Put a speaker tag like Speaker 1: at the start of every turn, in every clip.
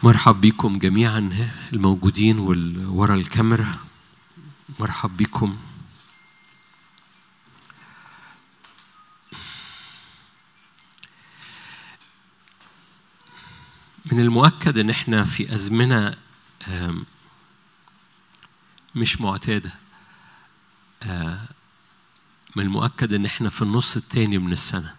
Speaker 1: مرحب بكم جميعا الموجودين ورا الكاميرا مرحب بكم من المؤكد ان احنا في ازمنه مش معتاده من المؤكد ان احنا في النص الثاني من السنه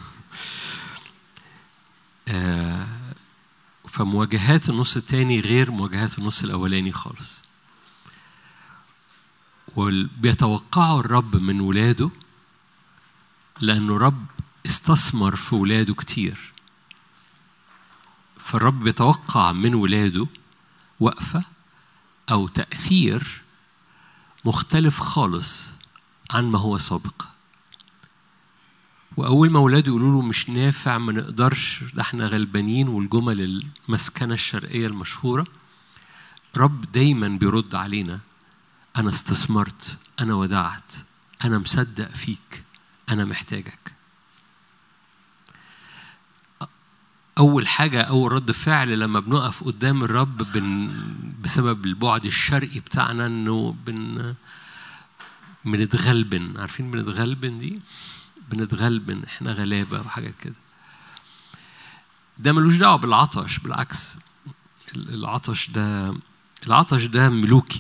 Speaker 1: فمواجهات النص الثاني غير مواجهات النص الاولاني خالص وبيتوقعوا الرب من ولاده لانه رب استثمر في ولاده كتير فالرب بيتوقع من ولاده وقفه او تاثير مختلف خالص عن ما هو سابق واول ما اولاده يقولوا له مش نافع ما نقدرش ده احنا غلبانين والجمل المسكنه الشرقيه المشهوره رب دايما بيرد علينا انا استثمرت انا ودعت انا مصدق فيك انا محتاجك أول حاجة أول رد فعل لما بنقف قدام الرب بن بسبب البعد الشرقي بتاعنا إنه بن بنتغلبن عارفين بنتغلبن دي؟ بنتغلبن احنا غلابة وحاجات كده ده ملوش دعوة بالعطش بالعكس العطش ده العطش ده ملوكي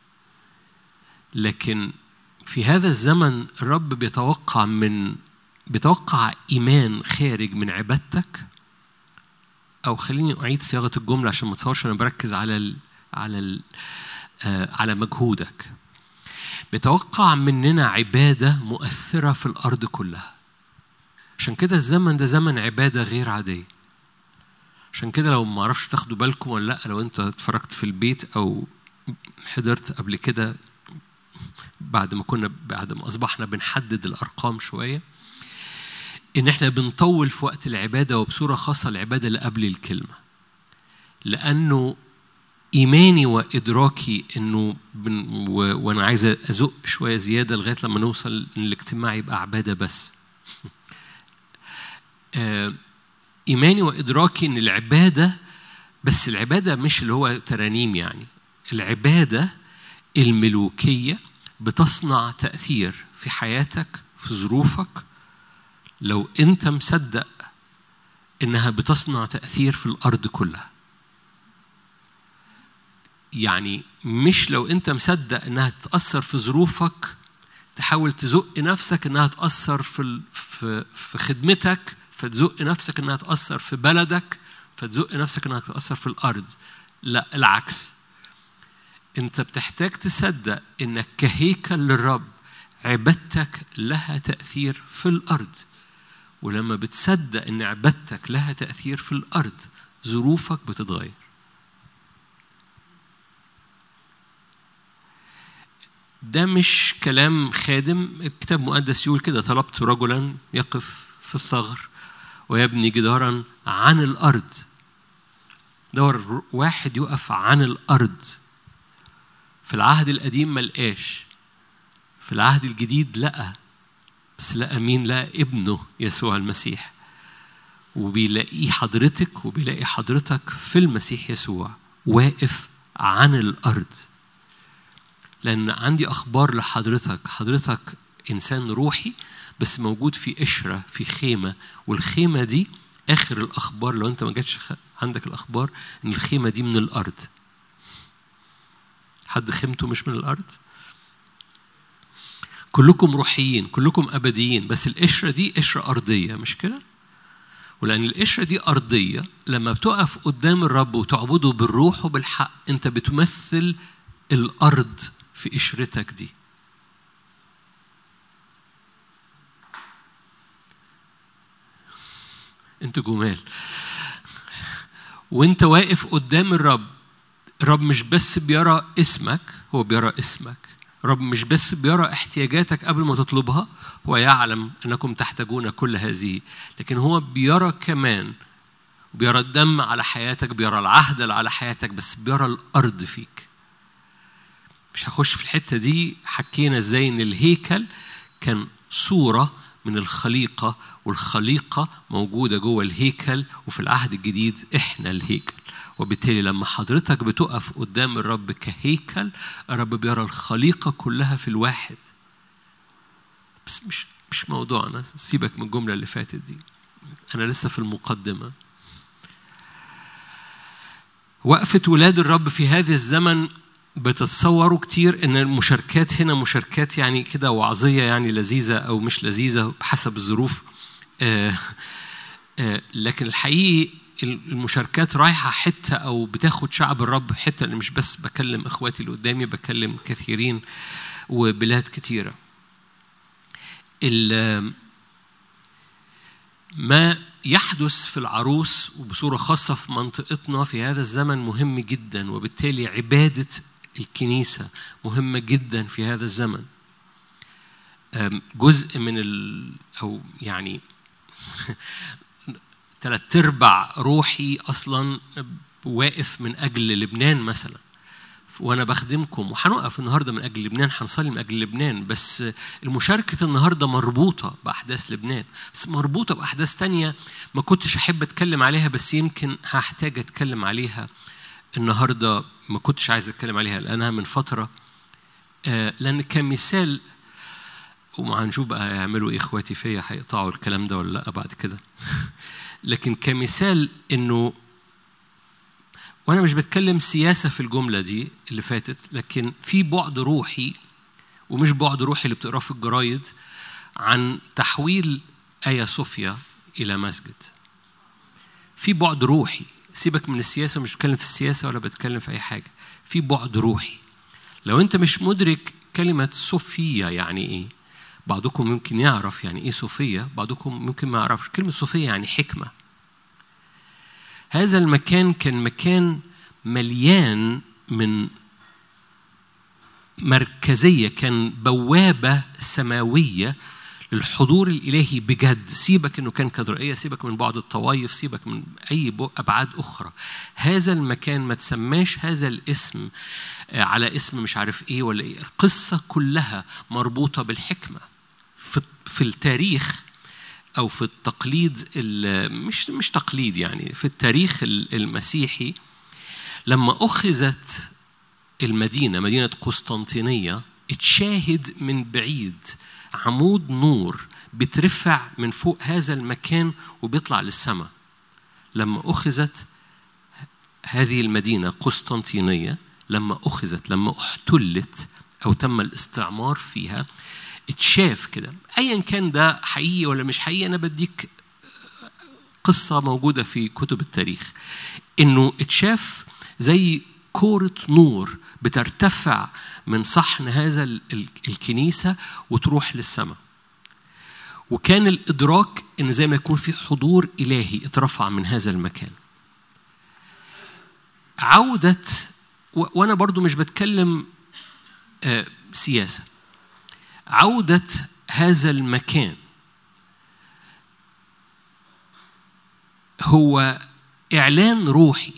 Speaker 1: لكن في هذا الزمن الرب بيتوقع من بيتوقع إيمان خارج من عبادتك او خليني اعيد صياغه الجمله عشان ما تصورش انا بركز على ال على ال آه على مجهودك بيتوقع مننا عباده مؤثره في الارض كلها عشان كده الزمن ده زمن عباده غير عاديه عشان كده لو ما اعرفش تاخدوا بالكم ولا لا لو انت اتفرجت في البيت او حضرت قبل كده بعد ما كنا بعد ما اصبحنا بنحدد الارقام شويه ان احنا بنطول في وقت العباده وبصوره خاصه العباده اللي قبل الكلمه لانه ايماني وادراكي انه بن و... وانا عايز ازق شويه زياده لغايه لما نوصل ان الاجتماع يبقى عباده بس ايماني وادراكي ان العباده بس العباده مش اللي هو ترانيم يعني العباده الملوكيه بتصنع تاثير في حياتك في ظروفك لو انت مصدق انها بتصنع تاثير في الارض كلها يعني مش لو انت مصدق انها تاثر في ظروفك تحاول تزق نفسك انها تاثر في في في خدمتك فتزق نفسك انها تاثر في بلدك فتزق نفسك انها تاثر في الارض لا العكس انت بتحتاج تصدق انك كهيكل للرب عبادتك لها تاثير في الارض ولما بتصدق ان عبادتك لها تاثير في الارض ظروفك بتتغير ده مش كلام خادم الكتاب المقدس يقول كده طلبت رجلا يقف في الثغر ويبني جدارا عن الارض دور واحد يقف عن الارض في العهد القديم ملقاش في العهد الجديد لقى بس لقى مين لقى ابنه يسوع المسيح وبيلاقيه حضرتك وبيلاقي حضرتك في المسيح يسوع واقف عن الارض لان عندي اخبار لحضرتك حضرتك انسان روحي بس موجود في قشره في خيمه والخيمه دي اخر الاخبار لو انت ما جاتش عندك الاخبار ان الخيمه دي من الارض حد خيمته مش من الارض كلكم روحيين كلكم أبديين بس القشرة دي قشرة أرضية مش كده؟ ولأن القشرة دي أرضية لما بتقف قدام الرب وتعبده بالروح وبالحق أنت بتمثل الأرض في قشرتك دي أنت جمال وأنت واقف قدام الرب الرب مش بس بيرى اسمك هو بيرى اسمك رب مش بس بيرى احتياجاتك قبل ما تطلبها هو يعلم انكم تحتاجون كل هذه لكن هو بيرى كمان بيرى الدم على حياتك بيرى العهد على حياتك بس بيرى الارض فيك مش هخش في الحته دي حكينا ازاي ان الهيكل كان صوره من الخليقه والخليقه موجوده جوه الهيكل وفي العهد الجديد احنا الهيكل وبالتالي لما حضرتك بتقف قدام الرب كهيكل الرب بيرى الخليقة كلها في الواحد بس مش مش موضوعنا سيبك من الجملة اللي فاتت دي أنا لسه في المقدمة وقفة ولاد الرب في هذا الزمن بتتصوروا كتير ان المشاركات هنا مشاركات يعني كده وعظيه يعني لذيذه او مش لذيذه حسب الظروف آه آه لكن الحقيقي المشاركات رايحه حته او بتاخد شعب الرب حته اللي مش بس بكلم اخواتي اللي قدامي بكلم كثيرين وبلاد كتيره ما يحدث في العروس وبصورة خاصة في منطقتنا في هذا الزمن مهم جدا وبالتالي عبادة الكنيسة مهمة جدا في هذا الزمن جزء من ال أو يعني ثلاث أرباع روحي أصلا واقف من أجل لبنان مثلا وانا بخدمكم وهنقف النهارده من اجل لبنان هنصلي من اجل لبنان بس المشاركه النهارده مربوطه باحداث لبنان بس مربوطه باحداث تانية ما كنتش احب اتكلم عليها بس يمكن هحتاج اتكلم عليها النهارده ما كنتش عايز اتكلم عليها لانها من فتره آه لان كمثال وما هنشوف بقى هيعملوا ايه اخواتي فيا هيقطعوا الكلام ده ولا لا بعد كده لكن كمثال انه وانا مش بتكلم سياسه في الجمله دي اللي فاتت لكن في بعد روحي ومش بعد روحي اللي بتقراه في الجرايد عن تحويل ايا صوفيا الى مسجد في بعد روحي سيبك من السياسه مش بتكلم في السياسه ولا بتكلم في اي حاجه في بعد روحي لو انت مش مدرك كلمه صوفيا يعني ايه بعضكم ممكن يعرف يعني ايه صوفيا بعضكم ممكن ما يعرفش كلمه صوفيا يعني حكمه هذا المكان كان مكان مليان من مركزية كان بوابة سماوية للحضور الإلهي بجد سيبك أنه كان كاتدرائية سيبك من بعض الطوائف سيبك من أي أبعاد أخرى هذا المكان ما تسماش هذا الاسم على اسم مش عارف إيه ولا إيه القصة كلها مربوطة بالحكمة في التاريخ او في التقليد مش مش تقليد يعني في التاريخ المسيحي لما اخذت المدينه مدينه قسطنطينيه اتشاهد من بعيد عمود نور بيترفع من فوق هذا المكان وبيطلع للسماء لما اخذت هذه المدينه قسطنطينيه لما اخذت لما احتلت او تم الاستعمار فيها اتشاف كده ايا كان ده حقيقي ولا مش حقيقي انا بديك قصه موجوده في كتب التاريخ انه اتشاف زي كوره نور بترتفع من صحن هذا الكنيسه وتروح للسماء وكان الادراك ان زي ما يكون في حضور الهي اترفع من هذا المكان عوده وانا برضو مش بتكلم سياسه عودة هذا المكان هو إعلان روحي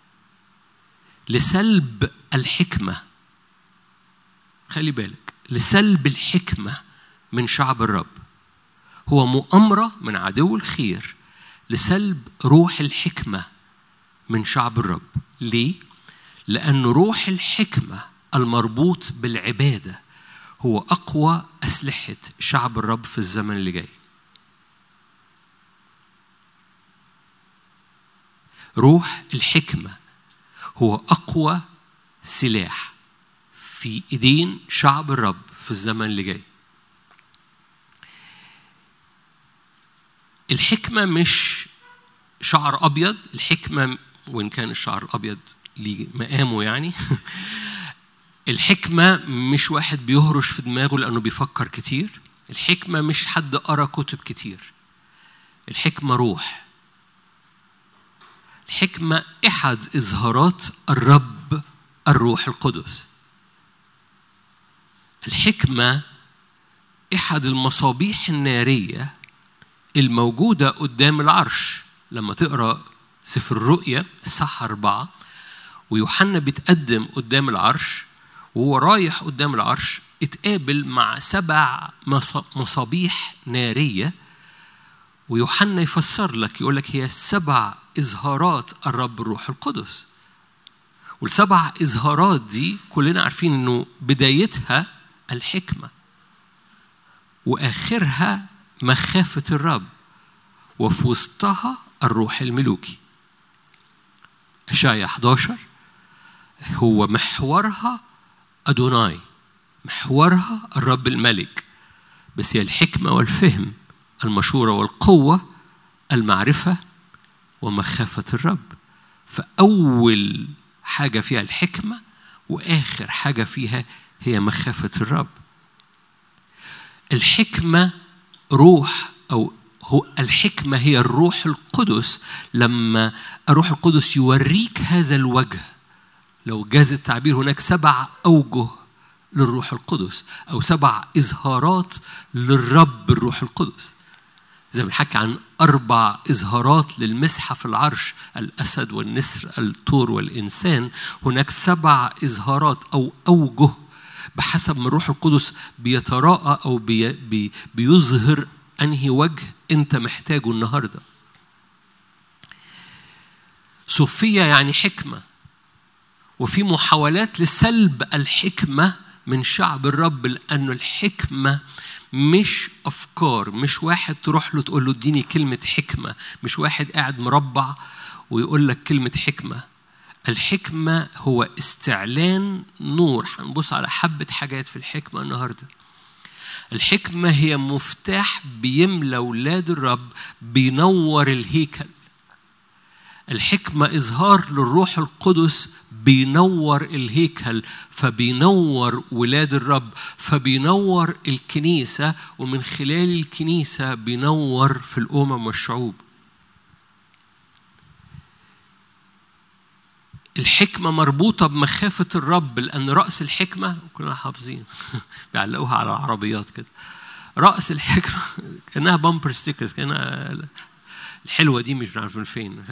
Speaker 1: لسلب الحكمة خلي بالك لسلب الحكمة من شعب الرب هو مؤامرة من عدو الخير لسلب روح الحكمة من شعب الرب ليه؟ لأن روح الحكمة المربوط بالعباده هو أقوى أسلحة شعب الرب في الزمن اللي جاي. روح الحكمة هو أقوى سلاح في إيدين شعب الرب في الزمن اللي جاي. الحكمة مش شعر أبيض، الحكمة وإن كان الشعر الأبيض ليه مقامه يعني الحكمة مش واحد بيهرش في دماغه لأنه بيفكر كتير الحكمة مش حد قرأ كتب كتير الحكمة روح الحكمة أحد إظهارات الرب الروح القدس الحكمة أحد المصابيح النارية الموجودة قدام العرش لما تقرأ سفر الرؤيا الصح أربعة ويوحنا بيتقدم قدام العرش وهو رايح قدام العرش اتقابل مع سبع مصابيح نارية ويوحنا يفسر لك يقول لك هي سبع إظهارات الرب الروح القدس والسبع إظهارات دي كلنا عارفين إنه بدايتها الحكمة وآخرها مخافة الرب وفي وسطها الروح الملوكي أشعيا 11 هو محورها أدوناي محورها الرب الملك بس هي الحكمة والفهم المشورة والقوة المعرفة ومخافة الرب فأول حاجة فيها الحكمة وآخر حاجة فيها هي مخافة الرب الحكمة روح أو هو الحكمة هي الروح القدس لما الروح القدس يوريك هذا الوجه لو جاز التعبير هناك سبع أوجه للروح القدس أو سبع إظهارات للرب الروح القدس زي ما بنحكي عن أربع إظهارات للمسحة في العرش الأسد والنسر الطور والإنسان هناك سبع إظهارات أو أوجه بحسب ما الروح القدس بيتراءى أو بي بي بيظهر أنهي وجه أنت محتاجه النهاردة صوفية يعني حكمة وفي محاولات لسلب الحكمة من شعب الرب لأنه الحكمة مش أفكار مش واحد تروح له تقول له اديني كلمة حكمة مش واحد قاعد مربع ويقول لك كلمة حكمة الحكمة هو استعلان نور هنبص على حبة حاجات في الحكمة النهاردة الحكمة هي مفتاح بيملى ولاد الرب بينور الهيكل الحكمة إظهار للروح القدس بينور الهيكل فبينور ولاد الرب فبينور الكنيسة ومن خلال الكنيسة بينور في الأمم والشعوب الحكمة مربوطة بمخافة الرب لأن رأس الحكمة كلنا حافظين بيعلقوها على العربيات كده رأس الحكمة كأنها بامبر ستيكرز كأنها الحلوة دي مش عارف من فين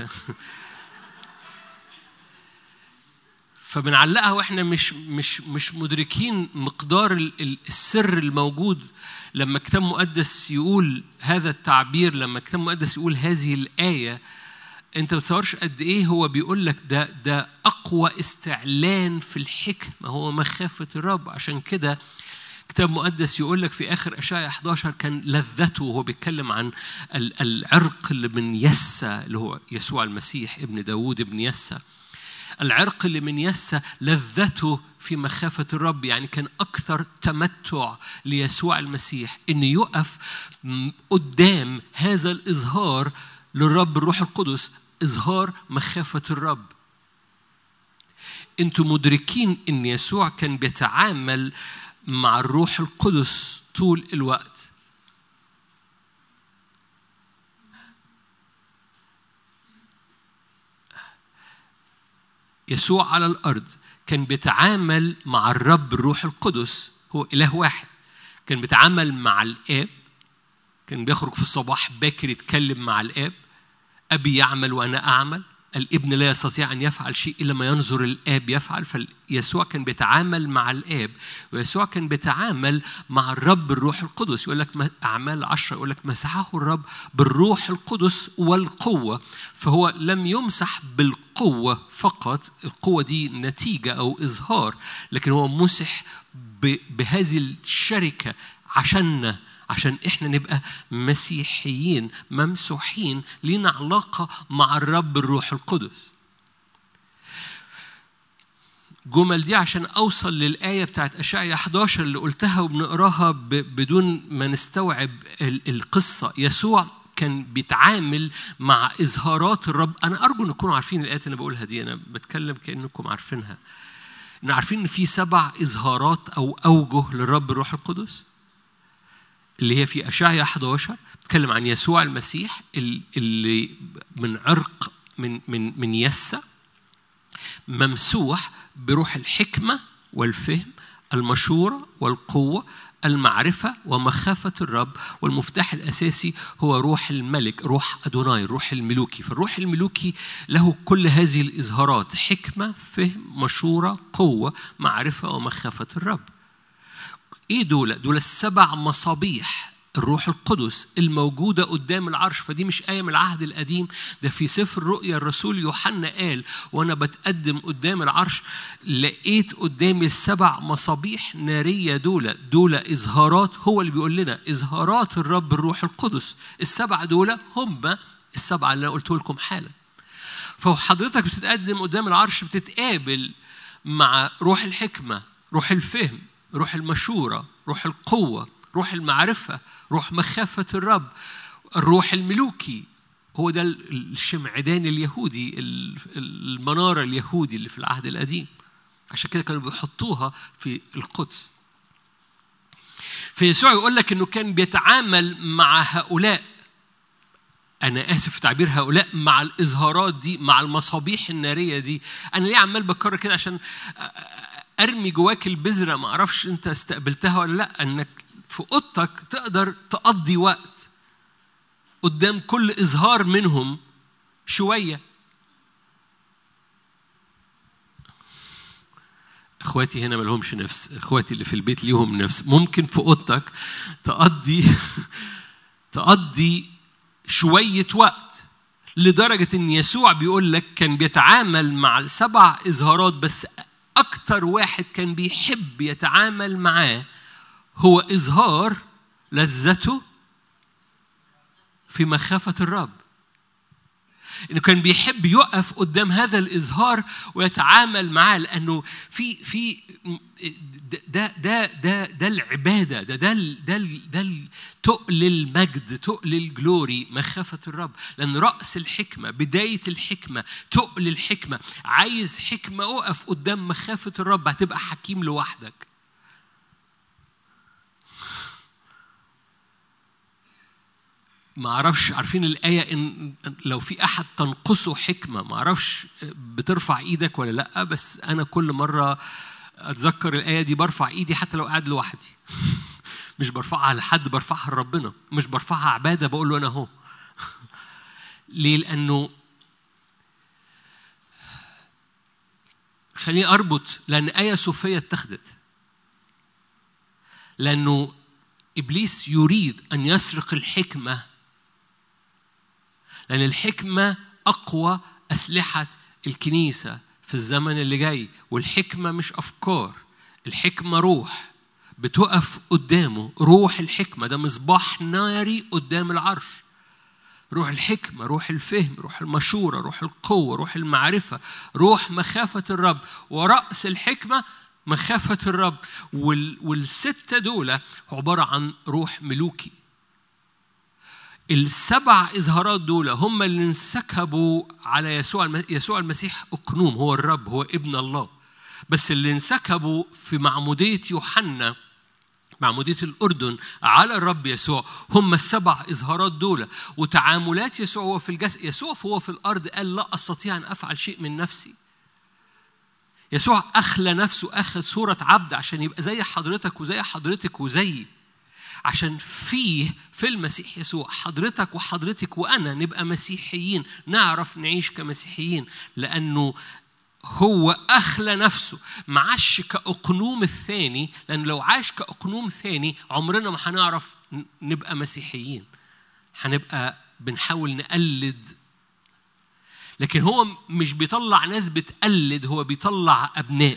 Speaker 1: فبنعلقها واحنا مش مش مش مدركين مقدار السر الموجود لما كتاب مقدس يقول هذا التعبير لما كتاب مقدس يقول هذه الآية انت ما تصورش قد ايه هو بيقول لك ده ده اقوى استعلان في الحكمه هو مخافه الرب عشان كده كتاب مقدس يقول لك في اخر اشعياء 11 كان لذته وهو بيتكلم عن العرق اللي من يسى اللي هو يسوع المسيح ابن داوود ابن يسى العرق اللي من يسى لذته في مخافة الرب يعني كان أكثر تمتع ليسوع المسيح إنه يقف قدام هذا الإظهار للرب الروح القدس إظهار مخافة الرب أنتم مدركين أن يسوع كان بيتعامل مع الروح القدس طول الوقت يسوع على الأرض كان بيتعامل مع الرب الروح القدس هو إله واحد كان بيتعامل مع الآب كان بيخرج في الصباح باكر يتكلم مع الآب أبي يعمل وأنا أعمل الابن لا يستطيع أن يفعل شيء إلا ما ينظر الآب يفعل فيسوع كان بيتعامل مع الآب ويسوع كان بيتعامل مع الرب الروح القدس يقول لك أعمال عشرة يقول لك مسحه الرب بالروح القدس والقوة فهو لم يمسح بالقوة فقط القوة دي نتيجة أو إظهار لكن هو مسح بهذه الشركة عشاننا عشان احنا نبقى مسيحيين ممسوحين لينا علاقة مع الرب الروح القدس جمل دي عشان اوصل للآية بتاعت أشعيا 11 اللي قلتها وبنقراها بدون ما نستوعب القصة يسوع كان بيتعامل مع إظهارات الرب أنا أرجو أن تكونوا عارفين الآية اللي أنا بقولها دي أنا بتكلم كأنكم عارفينها إن عارفين إن في سبع إظهارات أو أوجه للرب الروح القدس اللي هي في أشعيا 11 بتتكلم عن يسوع المسيح اللي من عرق من من من يسة ممسوح بروح الحكمة والفهم المشورة والقوة المعرفة ومخافة الرب والمفتاح الأساسي هو روح الملك روح أدوناي الروح الملوكي فالروح الملوكي له كل هذه الإظهارات حكمة فهم مشورة قوة معرفة ومخافة الرب ايه دول؟ دول السبع مصابيح الروح القدس الموجودة قدام العرش فدي مش آية من العهد القديم ده في سفر الرؤيا الرسول يوحنا قال وأنا بتقدم قدام العرش لقيت قدامي السبع مصابيح نارية دول دول إظهارات هو اللي بيقول لنا إظهارات الرب الروح القدس السبع دول هم السبعة اللي أنا قلت لكم حالا فحضرتك بتتقدم قدام العرش بتتقابل مع روح الحكمة روح الفهم روح المشورة روح القوة روح المعرفة روح مخافة الرب الروح الملوكي هو ده الشمعدان اليهودي المنارة اليهودي اللي في العهد القديم عشان كده كانوا بيحطوها في القدس فيسوع يقول لك انه كان بيتعامل مع هؤلاء انا اسف في تعبير هؤلاء مع الاظهارات دي مع المصابيح الناريه دي انا ليه عمال بكرر كده عشان ارمي جواك البذره ما اعرفش انت استقبلتها ولا لا انك في اوضتك تقدر تقضي وقت قدام كل اظهار منهم شويه اخواتي هنا ما لهمش نفس اخواتي اللي في البيت ليهم نفس ممكن في اوضتك تقضي تقضي شويه وقت لدرجه ان يسوع بيقول لك كان بيتعامل مع السبع اظهارات بس اكتر واحد كان بيحب يتعامل معاه هو إظهار لذته في مخافة الرب انه كان بيحب يقف قدام هذا الاظهار ويتعامل معاه لانه في في ده ده ده ده العباده ده ده ده ده تقل المجد تقل الجلوري مخافه الرب لان راس الحكمه بدايه الحكمه تقل الحكمه عايز حكمه اقف قدام مخافه الرب هتبقى حكيم لوحدك ما اعرفش عارفين الايه ان لو في احد تنقصه حكمه ما اعرفش بترفع ايدك ولا لا بس انا كل مره اتذكر الايه دي برفع ايدي حتى لو قاعد لوحدي مش برفعها لحد برفعها لربنا مش برفعها عباده بقول له انا اهو ليه لانه خليني اربط لان ايه صوفيه اتخذت لانه ابليس يريد ان يسرق الحكمه لأن الحكمة أقوى أسلحة الكنيسة في الزمن اللي جاي والحكمة مش أفكار الحكمة روح بتقف قدامه روح الحكمة ده مصباح ناري قدام العرش روح الحكمة روح الفهم روح المشورة روح القوة روح المعرفة روح مخافة الرب ورأس الحكمة مخافة الرب والستة دول عبارة عن روح ملوكي السبع إظهارات دول هم اللي انسكبوا على يسوع يسوع المسيح أقنوم هو الرب هو ابن الله بس اللي انسكبوا في معمودية يوحنا معمودية الأردن على الرب يسوع هم السبع إظهارات دول وتعاملات يسوع هو في الجسد يسوع هو في الأرض قال لا أستطيع أن أفعل شيء من نفسي يسوع أخلى نفسه أخذ صورة عبد عشان يبقى زي حضرتك وزي حضرتك وزيي عشان فيه في المسيح يسوع حضرتك وحضرتك وانا نبقى مسيحيين نعرف نعيش كمسيحيين لانه هو اخلى نفسه ما عاش كاقنوم الثاني لان لو عاش كاقنوم ثاني عمرنا ما هنعرف نبقى مسيحيين هنبقى بنحاول نقلد لكن هو مش بيطلع ناس بتقلد هو بيطلع ابناء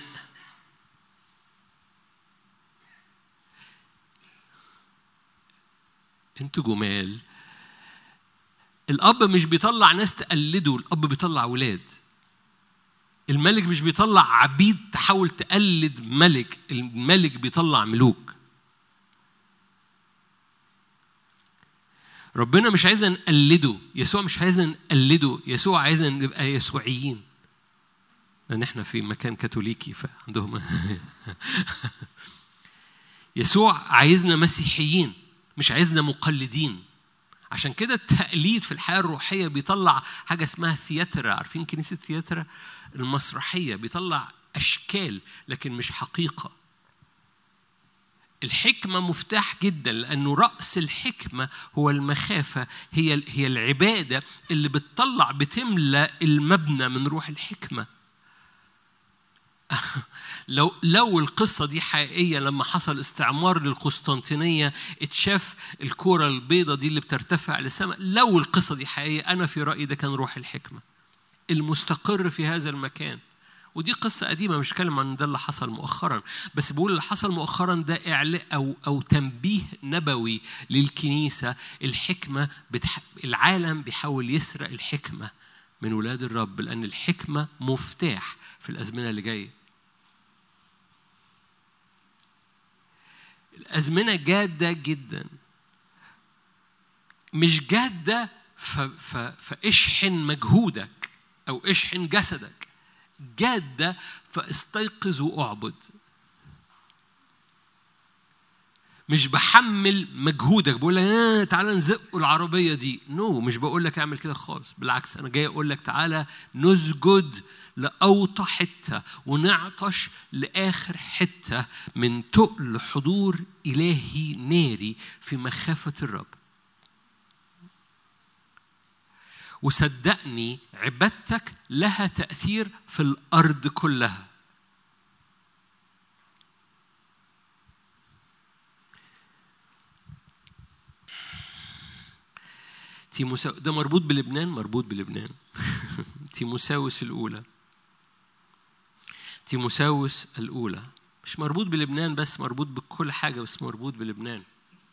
Speaker 1: انتوا جمال الاب مش بيطلع ناس تقلده الاب بيطلع ولاد الملك مش بيطلع عبيد تحاول تقلد ملك الملك بيطلع ملوك ربنا مش عايزنا نقلده يسوع مش عايزنا نقلده يسوع عايزنا نبقى يسوعيين لان احنا في مكان كاثوليكي فعندهم يسوع عايزنا مسيحيين مش عايزنا مقلدين عشان كده التقليد في الحياة الروحية بيطلع حاجة اسمها ثياترا عارفين كنيسة ثياترا المسرحية بيطلع أشكال لكن مش حقيقة الحكمة مفتاح جدا لأنه رأس الحكمة هو المخافة هي هي العبادة اللي بتطلع بتملى المبنى من روح الحكمة لو لو القصة دي حقيقية لما حصل استعمار للقسطنطينية اتشاف الكرة البيضة دي اللي بترتفع للسماء لو القصة دي حقيقية أنا في رأيي ده كان روح الحكمة المستقر في هذا المكان ودي قصة قديمة مش كلمة عن ده اللي حصل مؤخرا بس بقول اللي حصل مؤخرا ده إعلاء أو أو تنبيه نبوي للكنيسة الحكمة بتح... العالم بيحاول يسرق الحكمة من ولاد الرب لأن الحكمة مفتاح في الأزمنة اللي جاية الأزمنة جادة جدا مش جادة ف... ف... فاشحن مجهودك أو اشحن جسدك جادة فاستيقظ واعبد مش بحمل مجهودك بقول لك آه تعالى نزق العربية دي نو no, مش بقول لك اعمل كده خالص بالعكس أنا جاي أقول لك تعالى نسجد لأوطى حتة ونعطش لآخر حتة من تقل حضور إلهي ناري في مخافة الرب وصدقني عبادتك لها تأثير في الأرض كلها تيموسا ده مربوط بلبنان مربوط بلبنان تيموساوس الأولى تيموساوس الأولى مش مربوط بلبنان بس مربوط بكل حاجة بس مربوط بلبنان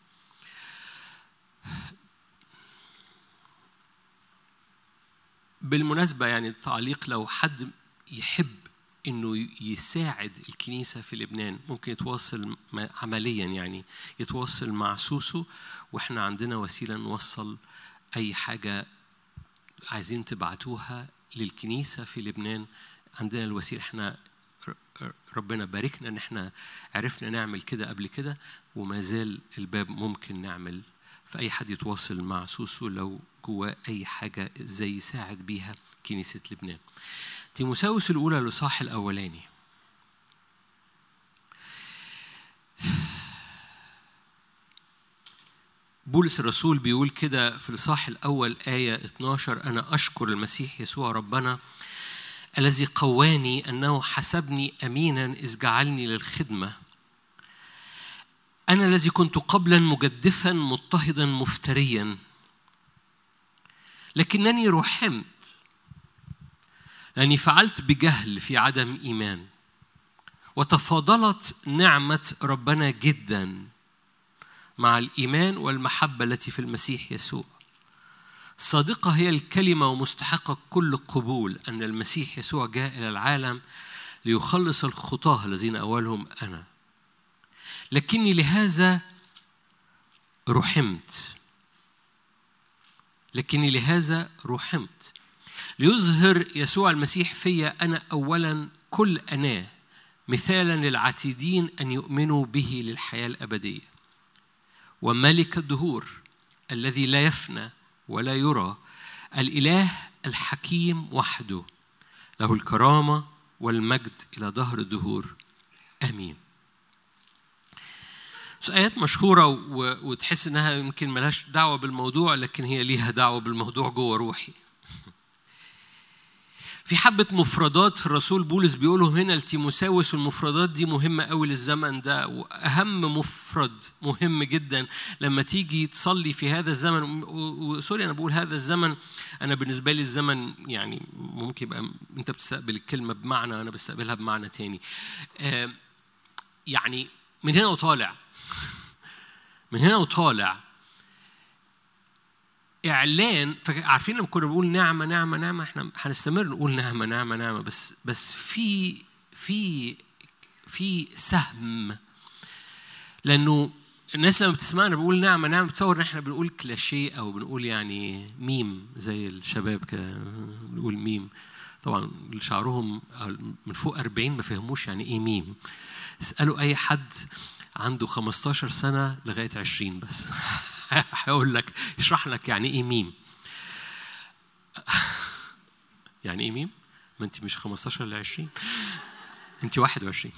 Speaker 1: بالمناسبة يعني تعليق لو حد يحب انه يساعد الكنيسة في لبنان ممكن يتواصل عمليا يعني يتواصل مع سوسو واحنا عندنا وسيلة نوصل أي حاجة عايزين تبعتوها للكنيسة في لبنان عندنا الوسيلة احنا ربنا باركنا ان احنا عرفنا نعمل كده قبل كده وما زال الباب ممكن نعمل فأي حد يتواصل مع سوسو لو جواه أي حاجة زي يساعد بيها كنيسة لبنان تيموساوس الأولى الإصحاح الأولاني بولس الرسول بيقول كده في الإصحاح الأول آية 12 أنا أشكر المسيح يسوع ربنا الذي قواني أنه حسبني أمينا إذ جعلني للخدمة أنا الذي كنت قبلا مجدفا مضطهدا مفتريا لكنني رحمت لأني فعلت بجهل في عدم إيمان وتفاضلت نعمة ربنا جدا مع الإيمان والمحبة التي في المسيح يسوع صادقة هي الكلمة ومستحقة كل قبول أن المسيح يسوع جاء إلى العالم ليخلص الخطاة الذين أولهم أنا لكني لهذا رحمت لكني لهذا رحمت ليظهر يسوع المسيح فيا أنا أولا كل أناه مثالا للعتيدين أن يؤمنوا به للحياة الأبدية وملك الدهور الذي لا يفنى ولا يرى الإله الحكيم وحده له الكرامة والمجد إلى ظهر الدهور آمين آيات مشهورة وتحس إنها يمكن ملهاش دعوة بالموضوع لكن هي ليها دعوة بالموضوع جوه روحي في حبة مفردات الرسول بولس بيقولهم هنا لتيموساوس والمفردات دي مهمة قوي للزمن ده وأهم مفرد مهم جدا لما تيجي تصلي في هذا الزمن وسوري أنا بقول هذا الزمن أنا بالنسبة لي الزمن يعني ممكن يبقى أنت بتستقبل الكلمة بمعنى أنا بستقبلها بمعنى تاني يعني من هنا وطالع من هنا وطالع اعلان عارفين لما كنا بنقول نعمه نعمه نعمه احنا هنستمر نقول نعمه نعمه نعمه بس بس في في في سهم لانه الناس لما بتسمعنا بقول نعمه نعمه بتصور ان احنا بنقول كلاشيه او بنقول يعني ميم زي الشباب كده بنقول ميم طبعا اللي شعرهم من فوق 40 ما فهموش يعني ايه ميم اسالوا اي حد عنده 15 سنه لغايه 20 بس هيقول لك يشرح لك يعني ايه ميم يعني ايه ميم ما انت مش 15 ل 20 انت 21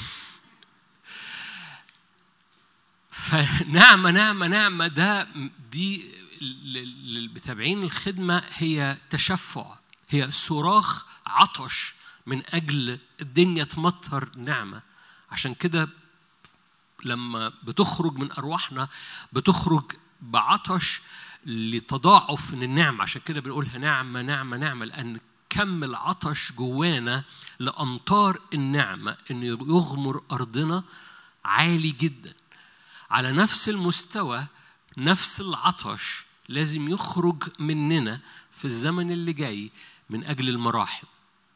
Speaker 1: فنعمه نعمه نعمه ده دي للمتابعين الخدمه هي تشفع هي صراخ عطش من أجل الدنيا تمطر نعمة عشان كده لما بتخرج من أرواحنا بتخرج بعطش لتضاعف من النعمة عشان كده بنقولها نعمة نعمة نعمة لأن كم العطش جوانا لأمطار النعمة إنه يغمر أرضنا عالي جدا على نفس المستوى نفس العطش لازم يخرج مننا في الزمن اللي جاي من أجل المراحم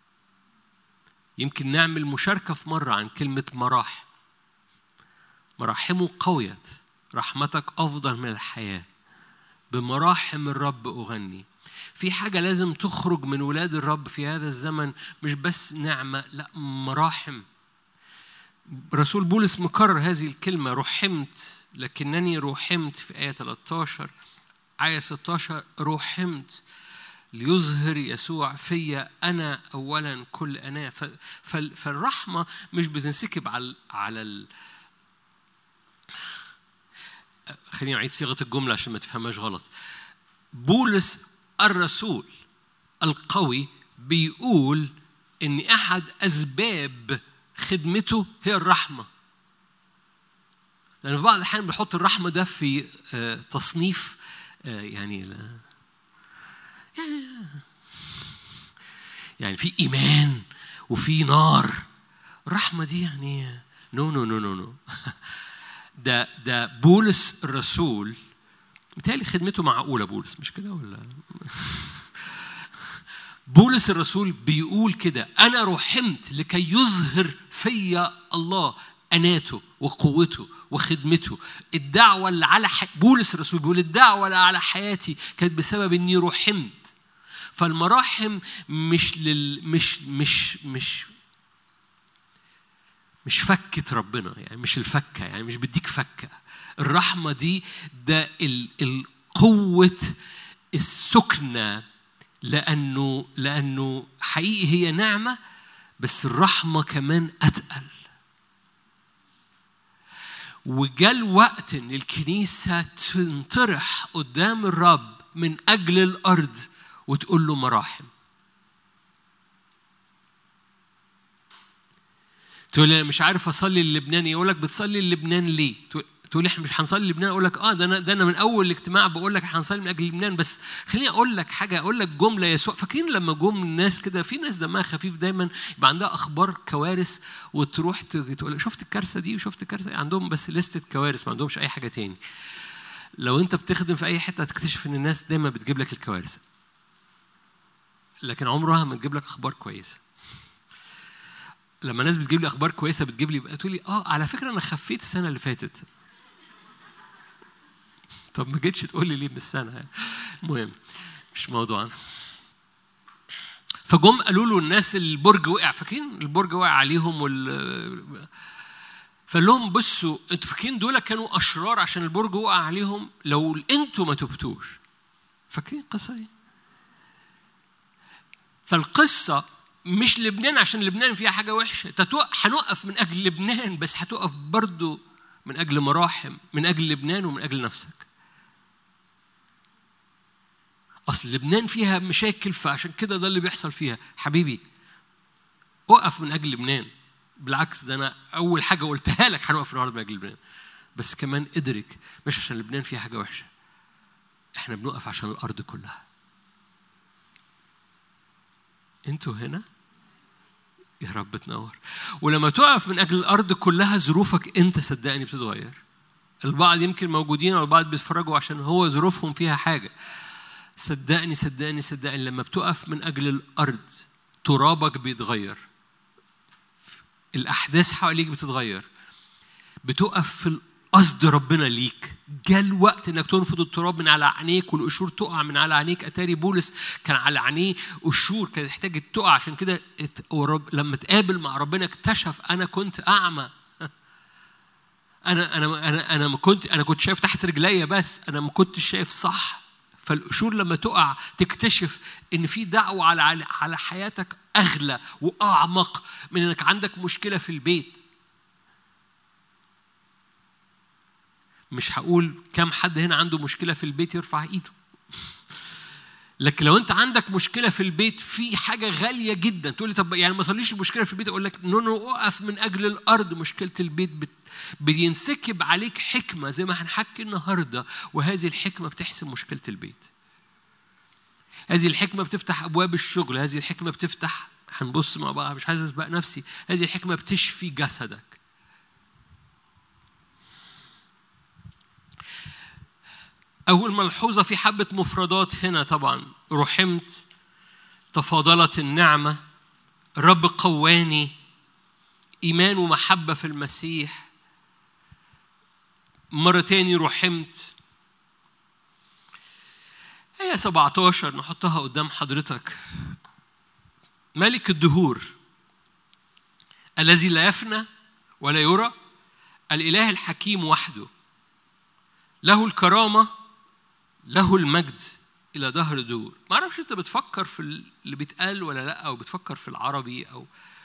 Speaker 1: يمكن نعمل مشاركة في مرة عن كلمة مراحم مراحمه قويت رحمتك أفضل من الحياة بمراحم الرب أغني في حاجة لازم تخرج من ولاد الرب في هذا الزمن مش بس نعمة لا مراحم رسول بولس مكرر هذه الكلمة رحمت لكنني رحمت في آية 13 آية 16 رحمت ليظهر يسوع فيا أنا أولا كل أنا فالرحمة مش بتنسكب على على ال... خليني أعيد صيغة الجملة عشان ما تفهمهاش غلط بولس الرسول القوي بيقول إن أحد أسباب خدمته هي الرحمة لأن في بعض الأحيان بيحط الرحمة ده في تصنيف يعني لا يعني يعني في إيمان وفي نار الرحمة دي يعني نو نو نو نو نو ده ده بولس الرسول متهيألي خدمته معقولة بولس مش كده ولا بولس الرسول بيقول كده أنا رحمت لكي يظهر فيا الله أناته وقوته وخدمته الدعوة اللي على حي... بولس الرسول بيقول الدعوة اللي على حياتي كانت بسبب إني رحمت فالمراحم مش لل مش مش مش مش فكة ربنا يعني مش الفكة يعني مش بديك فكة الرحمة دي ده القوة السكنة لأنه لأنه حقيقي هي نعمة بس الرحمة كمان أتقل وجاء الوقت ان الكنيسه تنطرح قدام الرب من اجل الارض وتقول له مراحم تقول لي انا مش عارف اصلي اللبناني يقول لك بتصلي اللبنان ليه تقول لي احنا مش هنصلي لبنان اقول لك اه ده انا ده انا من اول الاجتماع بقول لك هنصلي من اجل لبنان بس خليني اقول لك حاجه اقول لك جمله يسوع فاكرين لما جم الناس كده في ناس دمها خفيف دايما يبقى عندها اخبار كوارث وتروح تقول شفت الكارثه دي وشفت الكارثه عندهم بس لستة كوارث ما عندهمش اي حاجه تاني لو انت بتخدم في اي حته هتكتشف ان الناس دايما بتجيب لك الكوارث لكن عمرها ما تجيب لك اخبار كويسه لما ناس بتجيب لي اخبار كويسه بتجيب لي تقول لي اه على فكره انا خفيت السنه اللي فاتت طب ما جيتش تقول لي ليه من السنه يعني. المهم مش موضوعنا فجم قالوا له الناس البرج وقع فاكرين البرج وقع عليهم وال فقال لهم بصوا انتوا فاكرين دول كانوا اشرار عشان البرج وقع عليهم لو انتوا ما تبتوش فاكرين القصه دي فالقصه مش لبنان عشان لبنان فيها حاجه وحشه هنقف من اجل لبنان بس هتقف برضو من اجل مراحم من اجل لبنان ومن اجل نفسك اصل لبنان فيها مشاكل فعشان كده ده اللي بيحصل فيها حبيبي اقف من اجل لبنان بالعكس ده انا اول حاجه قلتها لك هنقف النهارده من اجل لبنان بس كمان ادرك مش عشان لبنان فيها حاجه وحشه احنا بنقف عشان الارض كلها انتوا هنا يا رب تنور ولما تقف من اجل الارض كلها ظروفك انت صدقني بتتغير البعض يمكن موجودين والبعض بيتفرجوا عشان هو ظروفهم فيها حاجه صدقني صدقني صدقني لما بتقف من اجل الارض ترابك بيتغير الاحداث حواليك بتتغير بتقف في قصد ربنا ليك جاء الوقت انك تنفض التراب من على عينيك والقشور تقع من على عينيك اتاري بولس كان على عينيه قشور كانت تحتاج تقع عشان كده لما تقابل مع ربنا اكتشف انا كنت اعمى انا انا انا انا ما كنت انا كنت شايف تحت رجليا بس انا ما كنتش شايف صح فالقشور لما تقع تكتشف ان في دعوه على على حياتك اغلى واعمق من انك عندك مشكله في البيت مش هقول كم حد هنا عنده مشكله في البيت يرفع ايده لكن لو انت عندك مشكله في البيت في حاجه غاليه جدا تقول لي طب يعني ما صليش المشكله في البيت اقول لك نو نو اقف من اجل الارض مشكله البيت بت بينسكب عليك حكمه زي ما هنحكي النهارده وهذه الحكمه بتحسم مشكله البيت هذه الحكمه بتفتح ابواب الشغل هذه الحكمه بتفتح هنبص مع بعض مش عايز اسبق نفسي هذه الحكمه بتشفي جسدك أول ملحوظة في حبة مفردات هنا طبعا رحمت تفاضلت النعمة الرب قواني إيمان ومحبة في المسيح مرة تاني رحمت آية 17 نحطها قدام حضرتك ملك الدهور الذي لا يفنى ولا يرى الإله الحكيم وحده له الكرامة له المجد إلى ظهر دور ما أعرفش أنت بتفكر في اللي بيتقال ولا لا أو بتفكر في العربي أو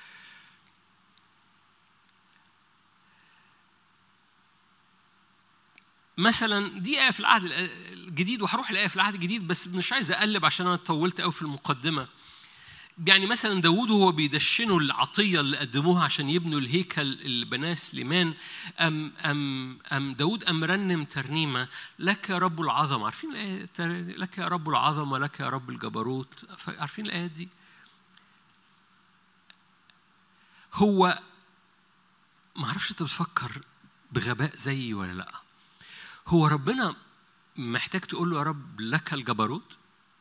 Speaker 1: مثلا دي آية في العهد الجديد وهروح الآية في العهد الجديد بس مش عايز أقلب عشان أنا طولت قوي في المقدمة يعني مثلا داوود وهو بيدشنوا العطيه اللي قدموها عشان يبنوا الهيكل اللي بناه سليمان ام ام ام داوود ام رنم ترنيمه لك يا رب العظمه عارفين الايه لك يا رب العظمه لك يا رب الجبروت عارفين الايه دي هو ما اعرفش انت بتفكر بغباء زيي ولا لا هو ربنا محتاج تقول له يا رب لك الجبروت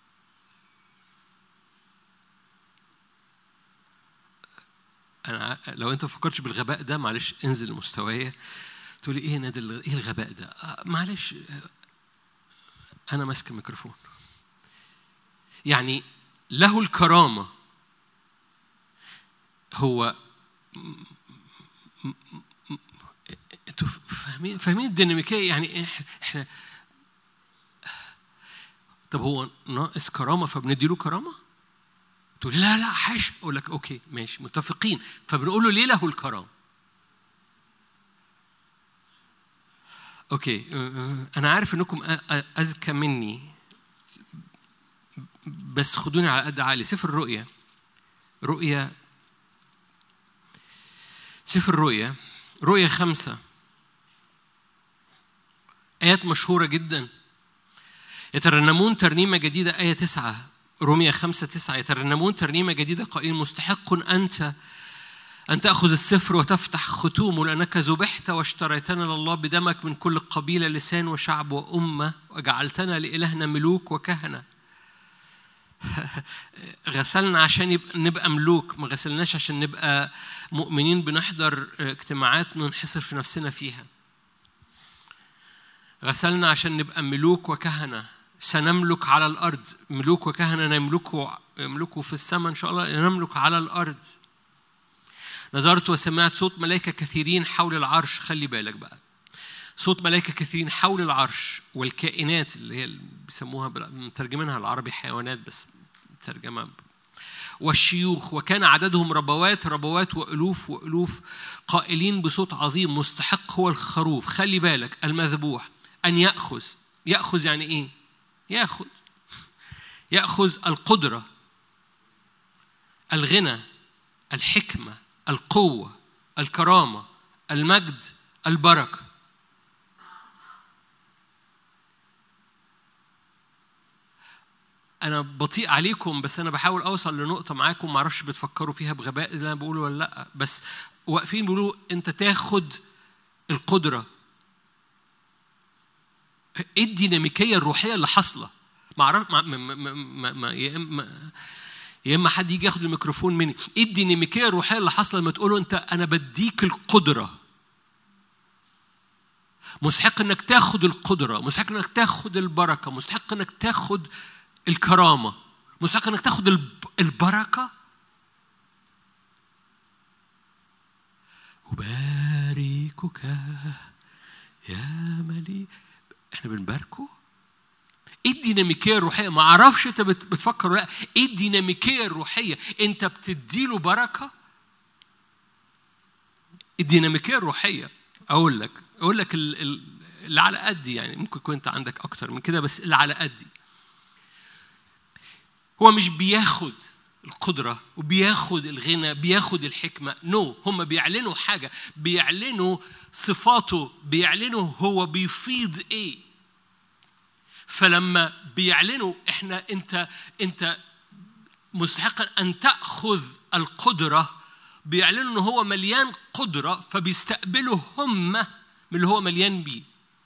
Speaker 1: انا لو انت ما فكرتش بالغباء ده معلش انزل لمستوايا تقول لي ايه نادي ايه الغباء ده آه معلش انا ماسك الميكروفون يعني له الكرامه هو انتوا فاهمين فاهمين الديناميكيه يعني احنا طب هو ناقص كرامه فبندي له كرامه تقول لا لا حاش اقول لك اوكي ماشي متفقين فبنقول له ليه له الكرام اوكي انا عارف انكم اذكى مني بس خدوني على قد عقلي سفر الرؤيا رؤيا سفر الرؤيا رؤيا خمسة آيات مشهورة جدا يترنمون ترنيمة جديدة آية تسعة رومية خمسة تسعة يترنمون ترنيمة جديدة قائل مستحق أنت أن تأخذ السفر وتفتح ختومه لأنك ذبحت واشتريتنا لله بدمك من كل قبيلة لسان وشعب وأمة وجعلتنا لإلهنا ملوك وكهنة غسلنا عشان يبقى نبقى ملوك ما غسلناش عشان نبقى مؤمنين بنحضر اجتماعات ننحصر في نفسنا فيها غسلنا عشان نبقى ملوك وكهنه سنملك على الأرض ملوك وكهنة نملكوا يملكوا في السماء إن شاء الله نملك على الأرض نظرت وسمعت صوت ملائكة كثيرين حول العرش خلي بالك بقى صوت ملائكة كثيرين حول العرش والكائنات اللي هي بيسموها مترجمينها العربي حيوانات بس ترجمة والشيوخ وكان عددهم ربوات ربوات وألوف وألوف قائلين بصوت عظيم مستحق هو الخروف خلي بالك المذبوح أن يأخذ يأخذ يعني إيه؟ ياخذ ياخذ القدره الغنى الحكمه القوه الكرامه المجد البركه انا بطيء عليكم بس انا بحاول اوصل لنقطه معاكم ما اعرفش بتفكروا فيها بغباء اللي انا بقوله ولا لا بس واقفين بيقولوا انت تاخد القدره ايه الديناميكيه الروحيه اللي حاصله ما اعرف ما, ما, ما, ما يا اما يا اما حد يجي ياخد الميكروفون مني ايه الديناميكيه الروحيه اللي حاصله لما تقول له انت انا بديك القدره مستحق انك تاخد القدره مستحق انك تاخد البركه مستحق انك تاخد الكرامه مستحق انك تاخد البركه أباركك يا مليك احنا بنباركه ايه الديناميكيه الروحيه ما اعرفش انت بتفكر ولا ايه الديناميكيه الروحيه انت بتديله بركه الديناميكيه الروحيه اقول لك اقول لك اللي على قدي يعني ممكن يكون انت عندك اكتر من كده بس اللي على قدي هو مش بياخد القدرة وبياخد الغنى بياخد الحكمة نو no. هم بيعلنوا حاجة بيعلنوا صفاته بيعلنوا هو بيفيض ايه فلما بيعلنوا احنا انت انت مستحقا ان تاخذ القدره بيعلنوا ان هو مليان قدره فبيستقبلوا هم من اللي هو مليان بيه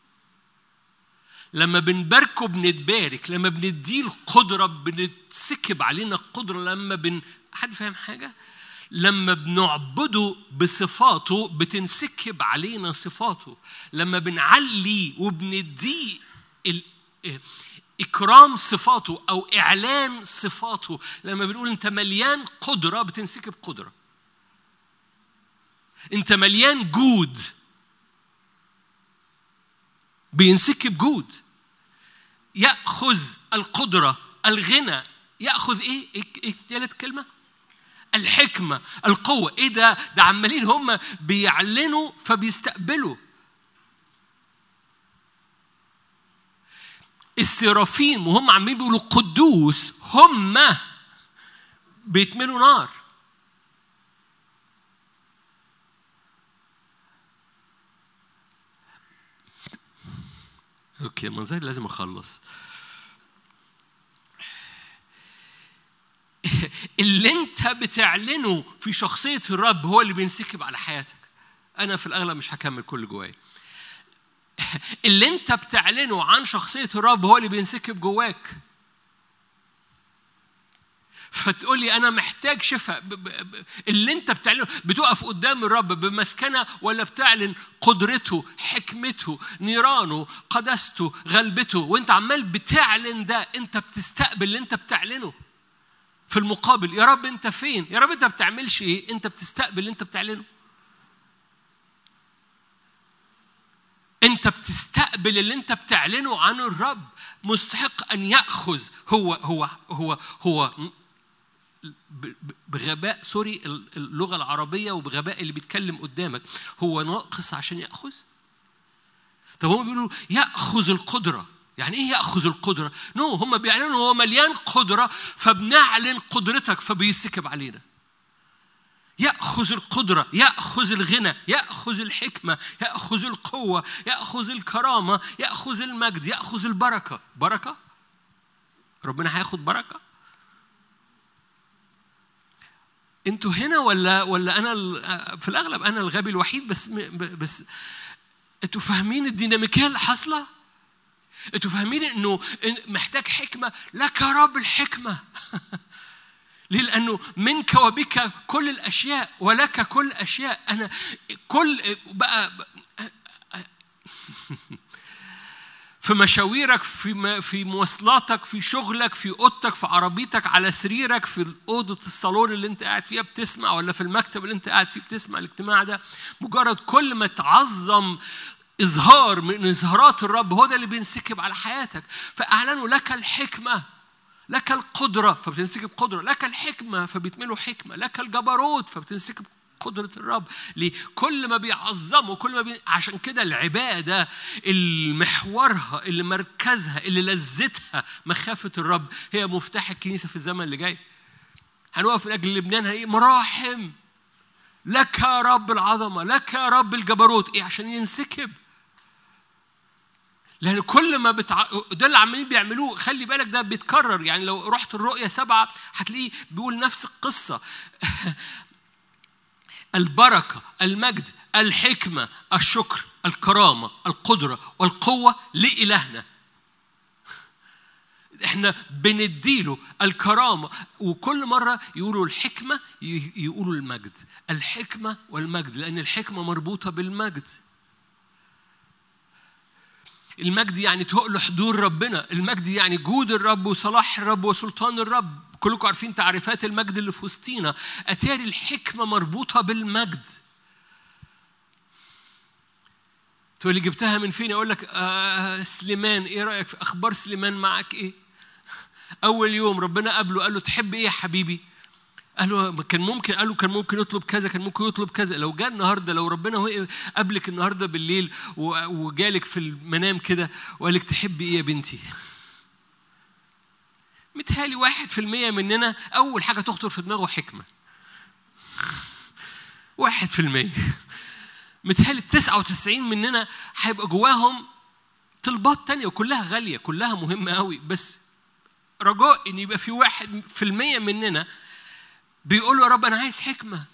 Speaker 1: لما بنباركه بنتبارك لما بنديه القدرة بنتسكب علينا القدرة لما بن حد فاهم حاجة؟ لما بنعبده بصفاته بتنسكب علينا صفاته لما بنعلي وبنديه ال... إكرام صفاته أو إعلان صفاته لما بنقول أنت مليان قدرة بتنسكب قدرة أنت مليان جود بينسكب جود يأخذ القدرة الغنى يأخذ إيه؟ إيه ثالث كلمة؟ الحكمة القوة إيه ده؟ ده عمالين هم بيعلنوا فبيستقبلوا السرافيم وهم عمالين بيقولوا قدوس هم بيتملوا نار اوكي منظري لازم اخلص اللي انت بتعلنه في شخصيه الرب هو اللي بينسكب على حياتك انا في الاغلب مش هكمل كل جوايا اللي انت بتعلنه عن شخصيه الرب هو اللي بينسكب جواك فتقول لي انا محتاج شفاء اللي انت بتعلنه بتقف قدام الرب بمسكنه ولا بتعلن قدرته حكمته نيرانه قدسته غلبته وانت عمال بتعلن ده انت بتستقبل اللي انت بتعلنه في المقابل يا رب انت فين يا رب انت بتعملش ايه انت بتستقبل اللي انت بتعلنه انت بتستقبل اللي انت بتعلنه عن الرب مستحق ان ياخذ هو هو هو هو بغباء سوري اللغه العربيه وبغباء اللي بيتكلم قدامك هو ناقص عشان ياخذ طب هم بيقولوا ياخذ القدره يعني ايه ياخذ القدره نو no, هم بيعلنوا هو مليان قدره فبنعلن قدرتك فبيسكب علينا ياخذ القدره ياخذ الغنى ياخذ الحكمه ياخذ القوه ياخذ الكرامه ياخذ المجد ياخذ البركه بركه ربنا هياخد بركه انتوا هنا ولا ولا انا في الاغلب انا الغبي الوحيد بس بس انتوا فاهمين الديناميكيه اللي حاصله؟ انتوا فاهمين انه محتاج حكمه لك يا رب الحكمه ليه؟ لأنه منك وبك كل الأشياء ولك كل الأشياء أنا كل بقى في مشاويرك في في مواصلاتك في شغلك في اوضتك في عربيتك على سريرك في اوضه الصالون اللي انت قاعد فيها بتسمع ولا في المكتب اللي انت قاعد فيه بتسمع الاجتماع ده مجرد كل ما تعظم اظهار من اظهارات الرب هو ده اللي بينسكب على حياتك فاعلنوا لك الحكمه لك القدره فبتنسكب قدره لك الحكمه فبيتملوا حكمه لك الجبروت فبتنسكب قدرة الرب ليه؟ كل ما بيعظموا كل ما بي... عشان كده العبادة اللي محورها اللي مركزها اللي لذتها مخافة الرب هي مفتاح الكنيسة في الزمن اللي جاي هنقف من أجل لبنان هي مراحم لك يا رب العظمة لك يا رب الجبروت إيه عشان ينسكب لأن كل ما بتع... ده اللي عمالين بيعملوه خلي بالك ده بيتكرر يعني لو رحت الرؤية سبعة هتلاقيه بيقول نفس القصة البركة المجد الحكمة الشكر الكرامة القدرة والقوة لإلهنا احنا بنديله الكرامة وكل مرة يقولوا الحكمة يقولوا المجد الحكمة والمجد لأن الحكمة مربوطة بالمجد المجد يعني تقل حضور ربنا المجد يعني جود الرب وصلاح الرب وسلطان الرب كلكم عارفين تعريفات المجد اللي في وسطينا اتاري الحكمه مربوطه بالمجد تقول لي جبتها من فين اقول لك آه سليمان ايه رايك في اخبار سليمان معك ايه اول يوم ربنا قابله قال له تحب ايه يا حبيبي قال له كان ممكن قال له كان ممكن يطلب كذا كان ممكن يطلب كذا لو جاء النهارده لو ربنا قابلك النهارده بالليل وجالك في المنام كده وقال لك تحبي ايه يا بنتي متهيألي واحد في المية مننا أول حاجة تخطر في دماغه حكمة واحد في المية متهيألي التسعة وتسعين مننا هيبقى جواهم طلبات تانية وكلها غالية كلها مهمة قوي بس رجاء إن يبقى في واحد في المية مننا بيقول يا رب أنا عايز حكمة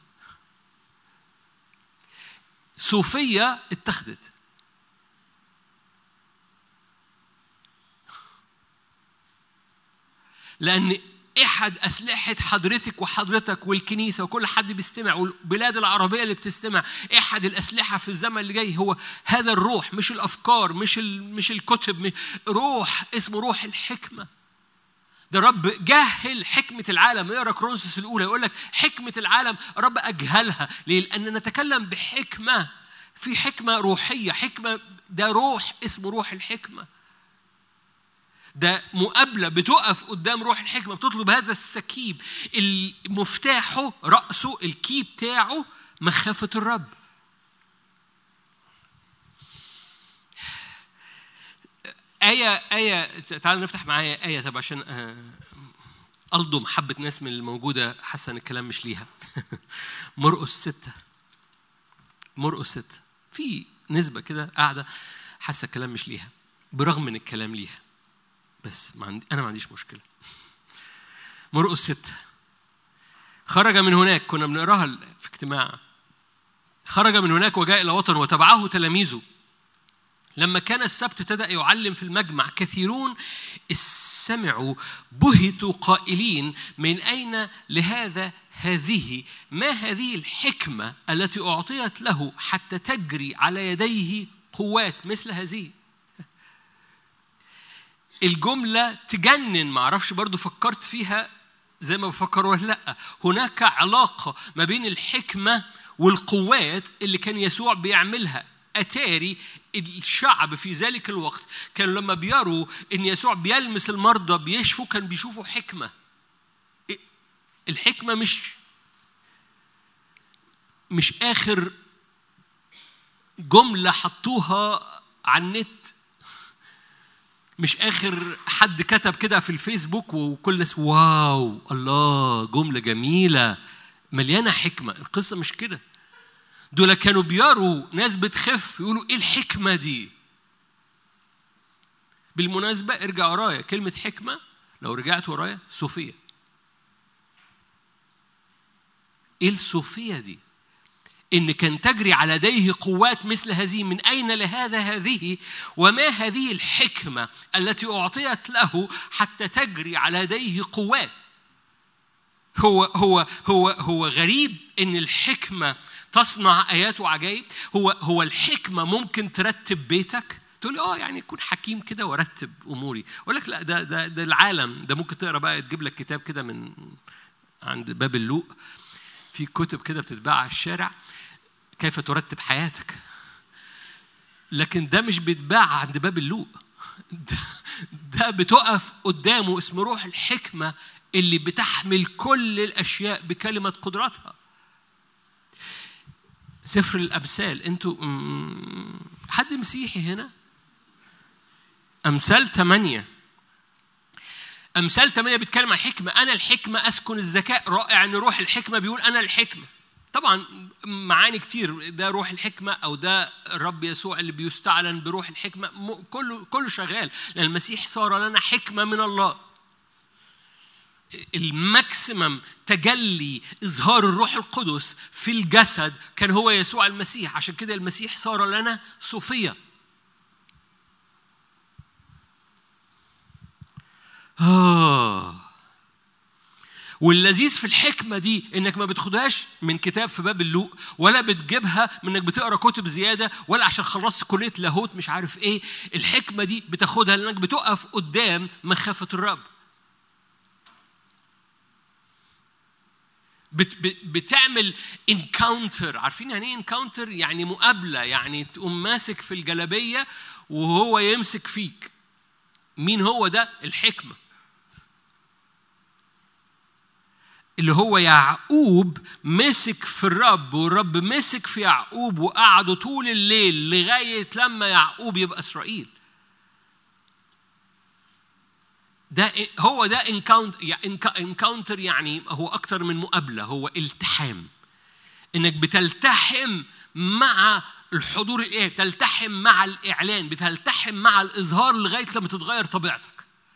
Speaker 1: صوفية اتخذت لأن احد اسلحه حضرتك وحضرتك والكنيسه وكل حد بيستمع والبلاد العربيه اللي بتستمع احد الاسلحه في الزمن اللي جاي هو هذا الروح مش الافكار مش مش الكتب روح اسمه روح الحكمه ده رب جهل حكمة العالم اقرا كرونسوس الأولى يقول لك حكمة العالم رب أجهلها ليه؟ لأن نتكلم بحكمة في حكمة روحية حكمة ده روح اسمه روح الحكمة ده مقابله بتقف قدام روح الحكمه بتطلب هذا السكيب مفتاحه راسه الكي بتاعه مخافه الرب آية آية تعالوا نفتح معايا آية طب عشان ألضم حبة ناس من الموجودة حاسة إن الكلام مش ليها مرقس ستة مرقس ستة في نسبة كده قاعدة حاسة الكلام مش ليها برغم من الكلام ليها بس ما عندي انا ما عنديش مشكله مرقس ستة خرج من هناك كنا بنقراها في اجتماع خرج من هناك وجاء الى وطن وتبعه تلاميذه لما كان السبت ابتدأ يعلم في المجمع كثيرون سمعوا بهتوا قائلين من أين لهذا هذه ما هذه الحكمة التي أعطيت له حتى تجري على يديه قوات مثل هذه الجملة تجنن ما اعرفش برضو فكرت فيها زي ما بفكر ولا لا هناك علاقة ما بين الحكمة والقوات اللي كان يسوع بيعملها أتاري الشعب في ذلك الوقت كانوا لما بيروا إن يسوع بيلمس المرضى بيشفوا كان بيشوفوا حكمة الحكمة مش مش آخر جملة حطوها على النت مش اخر حد كتب كده في الفيسبوك وكل الناس واو الله جمله جميله مليانه حكمه القصه مش كده دول كانوا بيروا ناس بتخف يقولوا ايه الحكمه دي بالمناسبه ارجع ورايا كلمه حكمه لو رجعت ورايا صوفيه ايه الصوفيه دي إن كان تجري على يديه قوات مثل هذه من أين لهذا هذه وما هذه الحكمة التي أعطيت له حتى تجري على يديه قوات هو هو هو هو غريب إن الحكمة تصنع آيات وعجائب هو هو الحكمة ممكن ترتب بيتك تقول اه يعني يكون حكيم كده وارتب اموري اقول لك لا ده ده ده العالم ده ممكن تقرا بقى تجيب لك كتاب كده من عند باب اللوق في كتب كده بتتباع على الشارع كيف ترتب حياتك لكن ده مش بيتباع عند باب اللوق ده, ده بتقف قدامه اسم روح الحكمة اللي بتحمل كل الأشياء بكلمة قدرتها سفر الأمثال أنتوا حد مسيحي هنا أمثال ثمانية أمثال ثمانية بيتكلم عن حكمة أنا الحكمة أسكن الذكاء رائع أن روح الحكمة بيقول أنا الحكمة طبعا معاني كتير ده روح الحكمة أو ده الرب يسوع اللي بيستعلن بروح الحكمة كله كله شغال لأن المسيح صار لنا حكمة من الله الماكسيمم تجلي إظهار الروح القدس في الجسد كان هو يسوع المسيح عشان كده المسيح صار لنا صوفية آه واللذيذ في الحكمه دي انك ما بتاخدهاش من كتاب في باب اللوق ولا بتجيبها من انك بتقرا كتب زياده ولا عشان خلصت كليه لاهوت مش عارف ايه الحكمه دي بتاخدها لانك بتقف قدام مخافه الرب بت بتعمل انكاونتر عارفين يعني ايه انكاونتر يعني مقابله يعني تقوم ماسك في الجلابيه وهو يمسك فيك مين هو ده الحكمه اللي هو يعقوب مسك في الرب والرب مسك في يعقوب وقعدوا طول الليل لغاية لما يعقوب يبقى إسرائيل ده هو ده انكاونتر يعني هو اكتر من مقابله هو التحام انك بتلتحم مع الحضور الايه تلتحم مع الاعلان بتلتحم مع الاظهار لغايه لما تتغير طبيعتك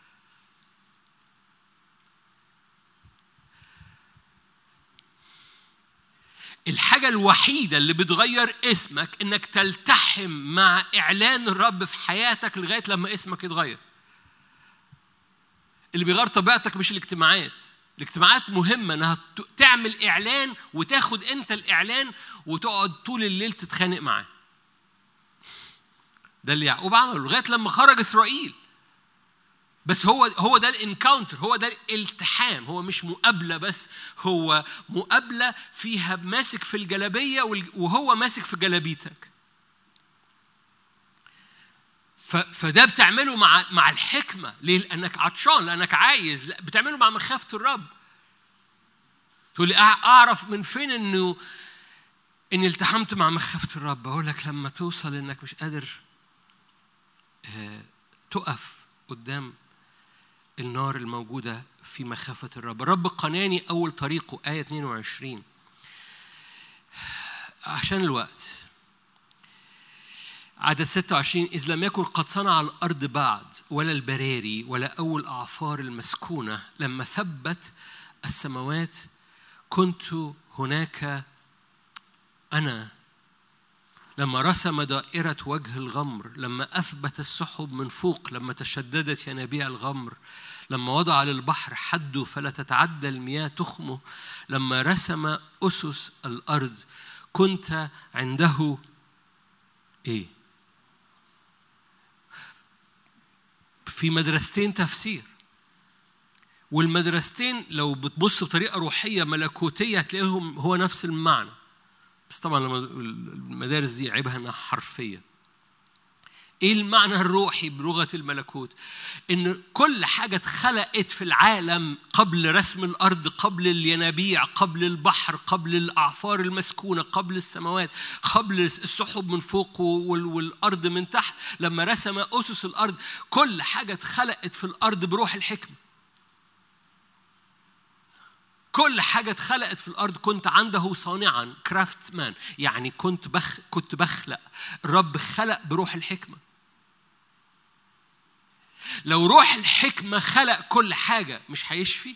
Speaker 1: الحاجة الوحيدة اللي بتغير اسمك انك تلتحم مع اعلان الرب في حياتك لغاية لما اسمك يتغير. اللي بيغير طبيعتك مش الاجتماعات. الاجتماعات مهمة انها تعمل اعلان وتاخد انت الاعلان وتقعد طول الليل تتخانق معاه. ده اللي يعقوب عمله لغاية لما خرج اسرائيل. بس هو هو ده الانكاونتر هو ده الالتحام هو مش مقابله بس هو مقابله فيها ماسك في الجلابيه وهو ماسك في جلابيتك فده بتعمله مع مع الحكمه ليه؟ لانك عطشان لانك عايز لا بتعمله مع مخافه الرب تقول لي اعرف من فين انه اني التحمت مع مخافه الرب اقول لك لما توصل انك مش قادر تقف قدام النار الموجودة في مخافة الرب الرب قناني أول طريقه آية 22 عشان الوقت عدد 26 إذ لم يكن قد صنع الأرض بعد ولا البراري ولا أول أعفار المسكونة لما ثبت السماوات كنت هناك أنا لما رسم دائرة وجه الغمر لما أثبت السحب من فوق لما تشددت ينابيع الغمر لما وضع للبحر حده فلا تتعدى المياه تخمه لما رسم أسس الأرض كنت عنده إيه؟ في مدرستين تفسير والمدرستين لو بتبص بطريقة روحية ملكوتية هتلاقيهم هو نفس المعنى بس طبعا لما المدارس دي عيبها انها حرفيه ايه المعنى الروحي بلغه الملكوت ان كل حاجه اتخلقت في العالم قبل رسم الارض قبل الينابيع قبل البحر قبل الاعفار المسكونه قبل السماوات قبل السحب من فوق والارض من تحت لما رسم اسس الارض كل حاجه اتخلقت في الارض بروح الحكمه كل حاجة اتخلقت في الأرض كنت عنده صانعا كرافت مان يعني كنت بخ كنت بخلق الرب خلق بروح الحكمة لو روح الحكمة خلق كل حاجة مش هيشفي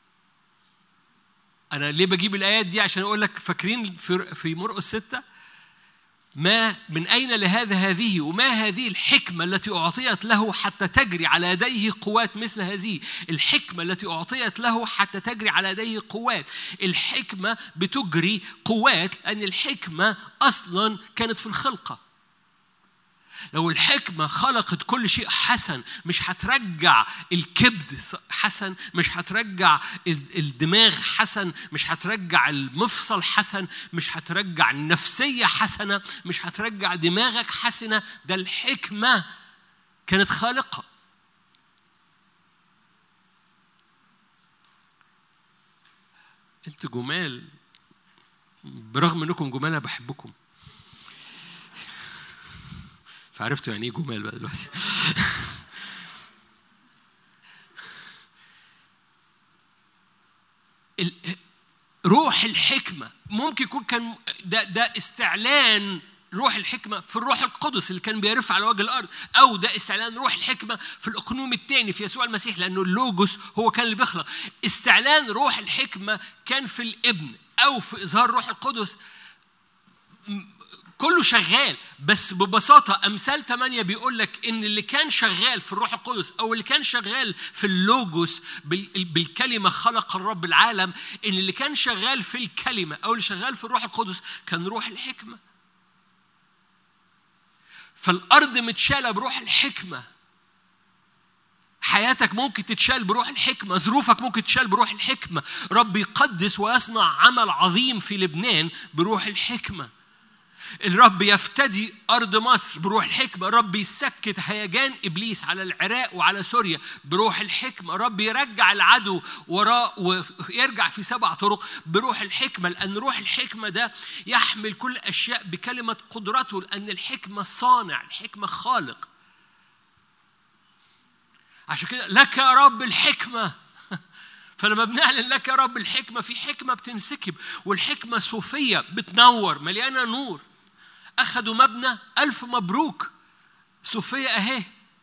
Speaker 1: أنا ليه بجيب الآيات دي عشان أقول لك فاكرين في في مرقس ستة ما من أين لهذا هذه وما هذه الحكمة التي أعطيت له حتى تجري على يديه قوات مثل هذه الحكمة التي أعطيت له حتى تجري على يديه قوات الحكمة بتجري قوات لأن الحكمة أصلا كانت في الخلقة لو الحكمة خلقت كل شيء حسن مش هترجع الكبد حسن مش هترجع الدماغ حسن مش هترجع المفصل حسن مش هترجع النفسية حسنة مش هترجع دماغك حسنة ده الحكمة كانت خالقة انت جمال برغم انكم جمال انا بحبكم فعرفتوا يعني ايه جمال بقى دلوقتي روح الحكمة ممكن يكون كان ده ده استعلان روح الحكمة في الروح القدس اللي كان بيرف على وجه الأرض أو ده استعلان روح الحكمة في الأقنوم الثاني في يسوع المسيح لأنه اللوجوس هو كان اللي بيخلق استعلان روح الحكمة كان في الابن أو في إظهار روح القدس كله شغال بس ببساطة أمثال ثمانية بيقول لك إن اللي كان شغال في الروح القدس أو اللي كان شغال في اللوجوس بالكلمة خلق الرب العالم إن اللي كان شغال في الكلمة أو اللي شغال في الروح القدس كان روح الحكمة فالأرض متشالة بروح الحكمة حياتك ممكن تتشال بروح الحكمة ظروفك ممكن تتشال بروح الحكمة رب يقدس ويصنع عمل عظيم في لبنان بروح الحكمة الرب يفتدي أرض مصر بروح الحكمة رب يسكت هيجان إبليس على العراق وعلى سوريا بروح الحكمة رب يرجع العدو وراء ويرجع في سبع طرق بروح الحكمة لأن روح الحكمة ده يحمل كل أشياء بكلمة قدرته لأن الحكمة صانع الحكمة خالق عشان كده لك يا رب الحكمة فلما بنعلن لك يا رب الحكمة في حكمة بتنسكب والحكمة صوفية بتنور مليانة نور أخذوا مبنى ألف مبروك صوفية أهي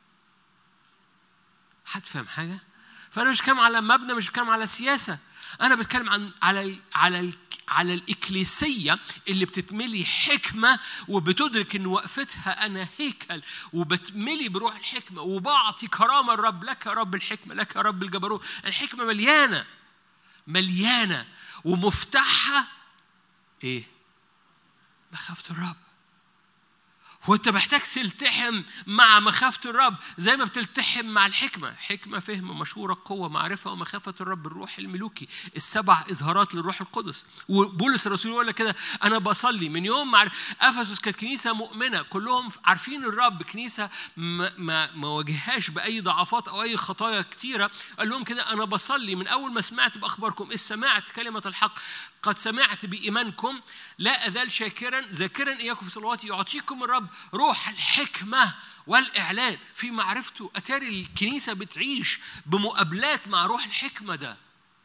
Speaker 1: حد فاهم حاجة؟ فأنا مش بتكلم على مبنى مش بتكلم على سياسة أنا بتكلم عن على على على الإكليسية اللي بتتملي حكمة وبتدرك إن وقفتها أنا هيكل وبتملي بروح الحكمة وبعطي كرامة الرب لك يا رب الحكمة لك يا رب الجبروت الحكمة مليانة مليانة ومفتاحها إيه؟ مخافة الرب وانت محتاج تلتحم مع مخافة الرب زي ما بتلتحم مع الحكمة حكمة فهم مشورة قوة معرفة ومخافة الرب الروح الملوكي السبع إظهارات للروح القدس وبولس الرسول يقول لك كده أنا بصلي من يوم مع أفسس كانت كنيسة مؤمنة كلهم عارفين الرب كنيسة ما, ما, ما واجهاش بأي ضعفات أو أي خطايا كتيرة قال لهم كده أنا بصلي من أول ما سمعت بأخباركم إذ سمعت كلمة الحق قد سمعت بإيمانكم لا أزال شاكرا ذاكرا إياكم في صلواتي يعطيكم الرب روح الحكمة والإعلان في معرفته أتاري الكنيسة بتعيش بمقابلات مع روح الحكمة ده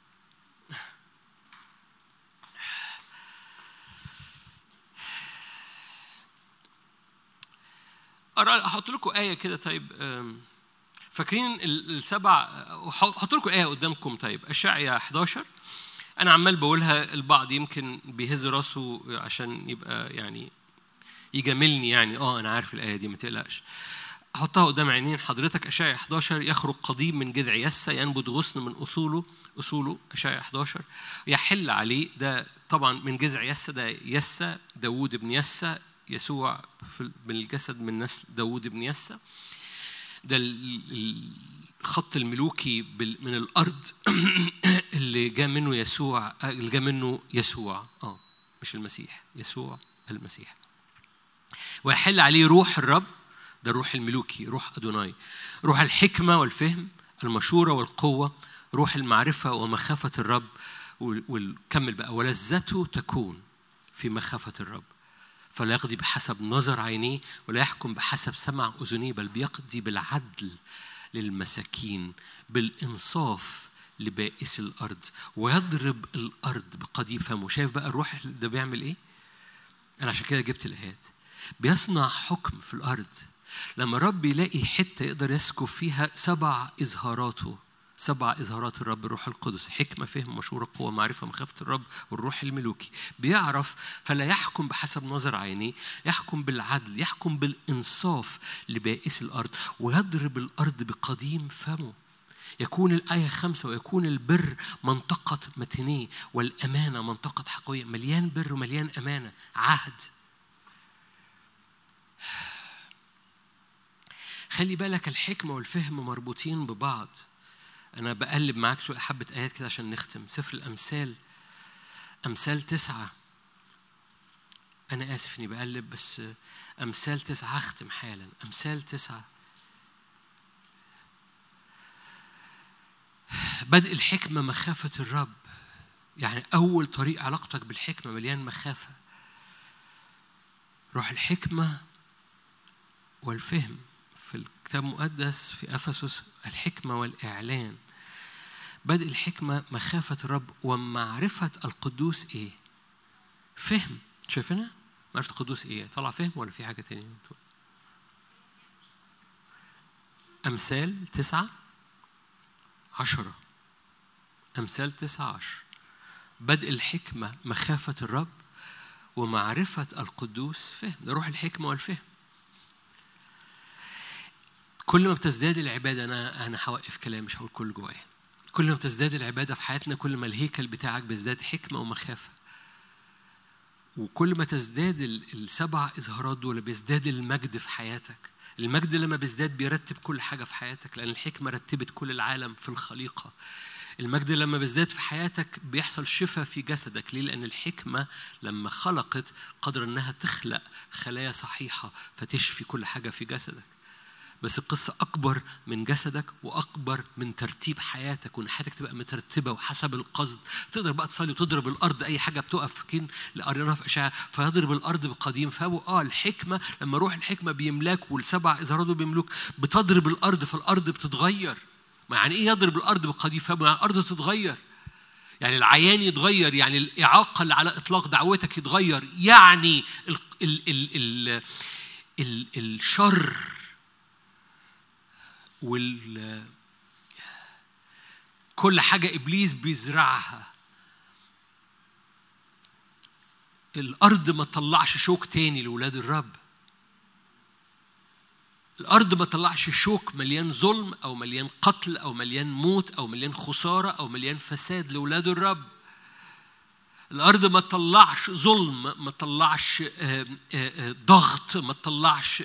Speaker 1: أحط لكم آية كده طيب فاكرين السبع أحط لكم آية قدامكم طيب أشعيا 11 أنا عمال بقولها البعض يمكن بيهز راسه عشان يبقى يعني يجاملني يعني اه انا عارف الايه دي ما تقلقش احطها قدام عينين حضرتك اشعيا 11 يخرج قضيب من جذع يسا ينبت غصن من اصوله اصوله اشعيا 11 يحل عليه ده طبعا من جذع يسا ده يسا داوود بن يسا يسوع في بالجسد من نسل داوود بن يسا ده الخط الملوكي من الارض اللي جاء منه يسوع اللي جاء منه يسوع اه مش المسيح يسوع المسيح ويحل عليه روح الرب ده الروح الملوكي روح أدوناي روح الحكمة والفهم المشورة والقوة روح المعرفة ومخافة الرب ونكمل بقى ولذته تكون في مخافة الرب فلا يقضي بحسب نظر عينيه ولا يحكم بحسب سمع أذنيه بل بيقضي بالعدل للمساكين بالإنصاف لبائس الأرض ويضرب الأرض بقضيب فمه شايف بقى الروح ده بيعمل إيه؟ أنا عشان كده جبت الآيات بيصنع حكم في الأرض لما الرب يلاقي حتة يقدر يسكب فيها سبع إظهاراته سبع إظهارات الرب الروح القدس حكمة فهم مشورة قوة معرفة مخافة الرب والروح الملوكي بيعرف فلا يحكم بحسب نظر عينيه يحكم بالعدل يحكم بالإنصاف لبائس الأرض ويضرب الأرض بقديم فمه يكون الآية خمسة ويكون البر منطقة متنيه والأمانة منطقة حقوية مليان بر ومليان أمانة عهد خلي بالك الحكمة والفهم مربوطين ببعض أنا بقلب معاك شوية حبة آيات كده عشان نختم سفر الأمثال أمثال تسعة أنا آسف إني بقلب بس أمثال تسعة هختم حالا أمثال تسعة بدء الحكمة مخافة الرب يعني أول طريق علاقتك بالحكمة مليان مخافة روح الحكمة والفهم في الكتاب المقدس في افسس الحكمه والاعلان بدء الحكمه مخافه الرب ومعرفه القدوس ايه فهم شايفينها معرفه القدوس ايه طلع فهم ولا في حاجه تانية امثال تسعة عشرة امثال تسعة عشر بدء الحكمه مخافه الرب ومعرفه القدوس فهم ده روح الحكمه والفهم كل ما بتزداد العباده انا انا هوقف كلام مش هقول كل جوايا كل ما بتزداد العباده في حياتنا كل ما الهيكل بتاعك بيزداد حكمه ومخافه وكل ما تزداد السبع اظهارات دول بيزداد المجد في حياتك المجد لما بيزداد بيرتب كل حاجه في حياتك لان الحكمه رتبت كل العالم في الخليقه المجد لما بيزداد في حياتك بيحصل شفاء في جسدك ليه؟ لأن الحكمة لما خلقت قدر إنها تخلق خلايا صحيحة فتشفي كل حاجة في جسدك بس القصة أكبر من جسدك وأكبر من ترتيب حياتك وإن حياتك تبقى مترتبة وحسب القصد تقدر بقى تصلي وتضرب الأرض أي حاجة بتقف كين قريناها في أشعة فيضرب الأرض بقديم فهو آه الحكمة لما روح الحكمة بيملاك والسبع إظهاراته بيملوك بتضرب الأرض فالأرض بتتغير ما يعني ايه يضرب الارض بقذيفه يعني الارض تتغير يعني العيان يتغير يعني الاعاقه اللي على اطلاق دعوتك يتغير يعني ال ال ال ال ال الشر وال كل حاجه ابليس بيزرعها الارض ما تطلعش شوك تاني لاولاد الرب الارض ما تطلعش شوك مليان ظلم او مليان قتل او مليان موت او مليان خساره او مليان فساد لاولاد الرب الارض ما تطلعش ظلم ما تطلعش ضغط ما تطلعش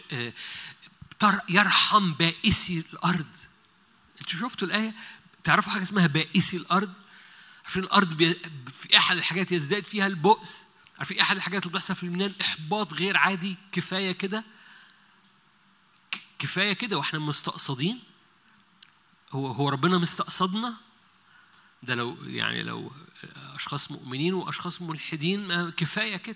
Speaker 1: يرحم بائسي الارض انتوا شفتوا الايه تعرفوا حاجه اسمها بائسي الارض عارفين الارض بي... في احد الحاجات يزداد فيها البؤس عارفين احد الحاجات اللي بتحصل في لبنان احباط غير عادي كفايه كده كفايه كده واحنا مستقصدين هو هو ربنا مستقصدنا ده لو يعني لو اشخاص مؤمنين واشخاص ملحدين كفايه كده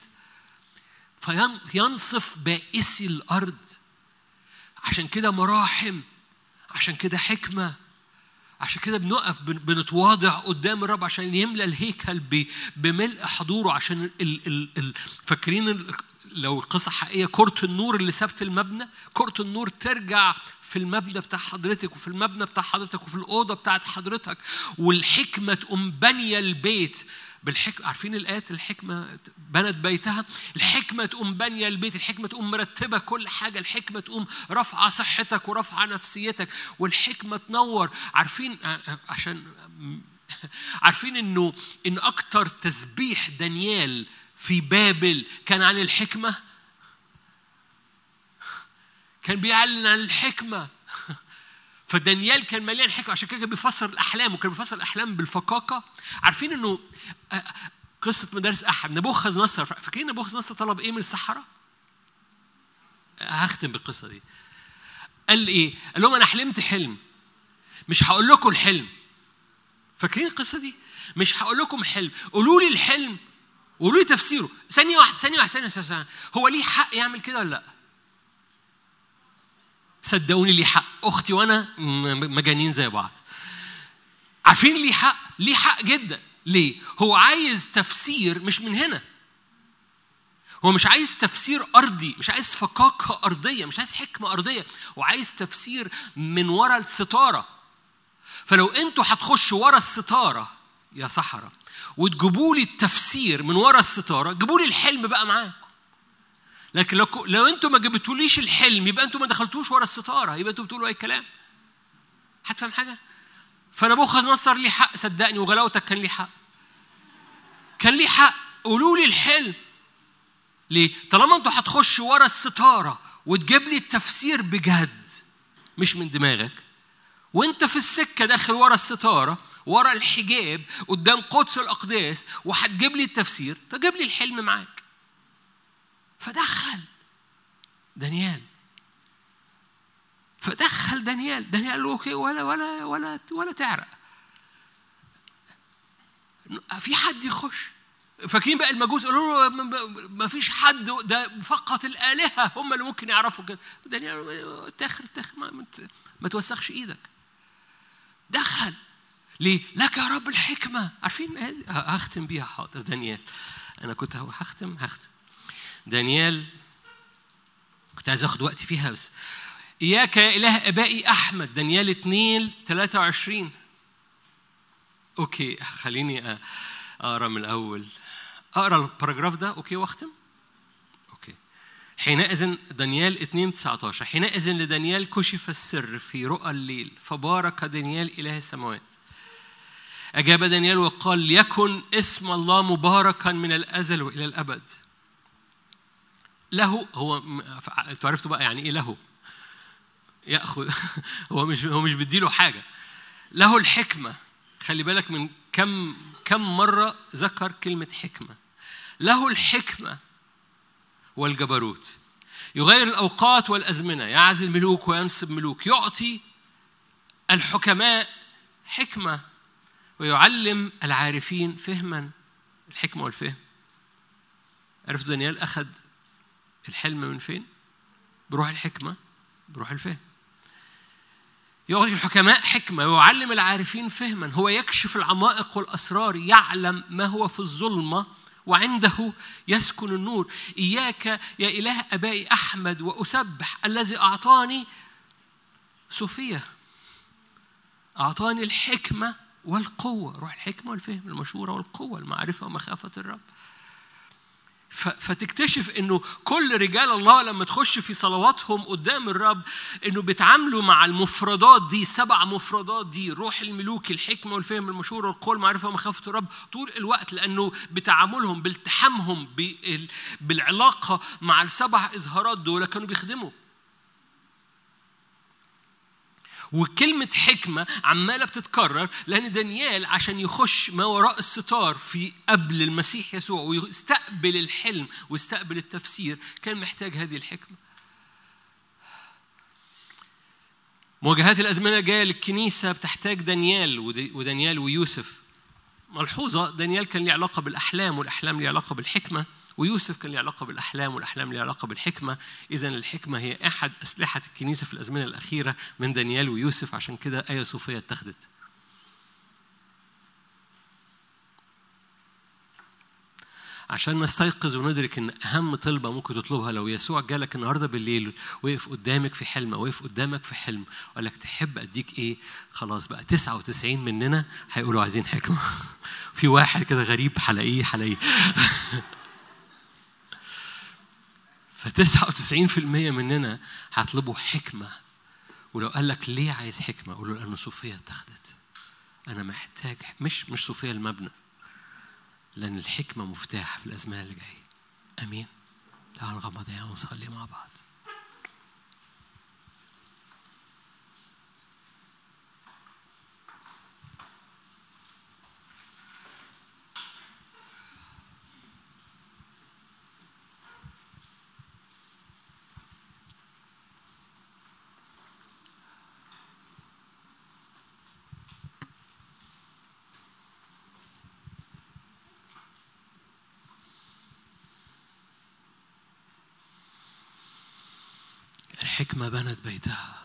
Speaker 1: فينصف بائسي الارض عشان كده مراحم عشان كده حكمه عشان كده بنقف بنتواضع قدام الرب عشان يملى الهيكل بملء حضوره عشان ال ال ال فاكرين لو القصة حقيقية كرة النور اللي سابت المبنى كرة النور ترجع في المبنى بتاع حضرتك وفي المبنى بتاع حضرتك وفي الأوضة بتاعت حضرتك والحكمة تقوم بانية البيت بالحكمة عارفين الآيات الحكمة بنت بيتها الحكمة تقوم بانية البيت الحكمة تقوم مرتبة كل حاجة الحكمة تقوم رافعة صحتك ورافعة نفسيتك والحكمة تنور عارفين عشان عارفين انه ان اكتر تسبيح دانيال في بابل كان عن الحكمة كان بيعلن عن الحكمة فدانيال كان مليان حكمة عشان كده كان بيفسر الأحلام وكان بيفسر الأحلام بالفقاقة عارفين إنه قصة مدارس أحد نبوخذ نصر فاكرين نبوخذ نصر طلب إيه من السحرة؟ هختم بالقصة دي قال إيه؟ قال لهم أنا حلمت حلم مش هقول لكم الحلم فاكرين القصة دي؟ مش هقول لكم حلم قولوا لي الحلم وقولوا لي تفسيره ثانية واحدة ثانية واحدة ثانية واحدة هو ليه حق يعمل كده ولا لأ؟ صدقوني ليه حق أختي وأنا مجانين زي بعض عارفين ليه حق؟ ليه حق جدا ليه؟ هو عايز تفسير مش من هنا هو مش عايز تفسير أرضي مش عايز فقاقة أرضية مش عايز حكمة أرضية هو عايز تفسير من ورا الستارة فلو أنتوا هتخشوا ورا الستارة يا صحراء وتجيبوا لي التفسير من ورا الستاره جيبوا لي الحلم بقى معاكم لكن لو لو انتوا ما جبتوليش الحلم يبقى انتوا ما دخلتوش ورا الستاره يبقى انتوا بتقولوا اي كلام هتفهم حاجه فنبوخذ نصر ليه حق صدقني وغلاوتك كان ليه حق كان ليه حق قولوا لي الحلم ليه طالما انتوا هتخشوا ورا الستاره وتجيب لي التفسير بجد مش من دماغك وانت في السكه داخل ورا الستاره ورا الحجاب قدام قدس الاقداس وهتجيب لي التفسير تجيب لي الحلم معاك فدخل دانيال فدخل دانيال دانيال قال له اوكي ولا ولا ولا ولا تعرق في حد يخش فاكرين بقى المجوس قالوا له ما فيش حد ده فقط الالهه هم اللي ممكن يعرفوا كده دانيال تاخر تاخر ما, ما توسخش ايدك دخل ليه؟ لك يا رب الحكمة عارفين هختم بيها حاضر دانيال أنا كنت هختم هختم دانيال كنت عايز أخد وقتي فيها بس إياك يا إله آبائي أحمد دانيال 2 23 أوكي خليني أقرأ من الأول أقرأ الباراجراف ده أوكي وأختم أوكي حينئذ دانيال 2 19 حينئذ لدانيال كشف السر في رؤى الليل فبارك دانيال إله السماوات أجاب دانيال وقال ليكن اسم الله مباركا من الأزل وإلى الأبد له هو انتوا عرفتوا بقى يعني ايه له ياخذ هو مش هو مش بيديله حاجه له الحكمه خلي بالك من كم كم مره ذكر كلمه حكمه له الحكمه والجبروت يغير الاوقات والازمنه يعزل ملوك وينصب ملوك يعطي الحكماء حكمه ويعلم العارفين فهما الحكمه والفهم عرفتوا دانيال اخذ الحلم من فين؟ بروح الحكمة بروح الفهم يعطي الحكماء حكمة ويعلم العارفين فهما هو يكشف العمائق والأسرار يعلم ما هو في الظلمة وعنده يسكن النور إياك يا إله أبائي أحمد وأسبح الذي أعطاني صوفية أعطاني الحكمة والقوة روح الحكمة والفهم المشورة والقوة المعرفة ومخافة الرب فتكتشف انه كل رجال الله لما تخش في صلواتهم قدام الرب انه بيتعاملوا مع المفردات دي سبع مفردات دي روح الملوك الحكمه والفهم المشهور والقول المعرفه ومخافه الرب طول الوقت لانه بتعاملهم بالتحامهم بالعلاقه مع السبع اظهارات دول كانوا بيخدموا وكلمة حكمة عمالة بتتكرر لأن دانيال عشان يخش ما وراء الستار في قبل المسيح يسوع ويستقبل الحلم ويستقبل التفسير كان محتاج هذه الحكمة مواجهات الأزمنة الجاية للكنيسة بتحتاج دانيال ودانيال ويوسف ملحوظة دانيال كان له علاقة بالأحلام والأحلام له علاقة بالحكمة ويوسف كان له علاقة بالأحلام والأحلام له علاقة بالحكمة إذا الحكمة هي أحد أسلحة الكنيسة في الأزمنة الأخيرة من دانيال ويوسف عشان كده آية صوفية اتخذت عشان نستيقظ وندرك ان اهم طلبه ممكن تطلبها لو يسوع جالك النهارده بالليل وقف قدامك في حلم او وقف قدامك في حلم وقال لك تحب اديك ايه خلاص بقى 99 مننا هيقولوا عايزين حكمه في واحد كده غريب هلاقيه هلاقيه ف 99% مننا هيطلبوا حكمة ولو قال لك ليه عايز حكمة؟ قول له لأنه صوفيا اتخذت أنا محتاج مش مش صوفيا المبنى لأن الحكمة مفتاح في الأزمنة اللي جاية أمين تعالوا نغمض عينينا ونصلي مع بعض الحكمة بنت بيتها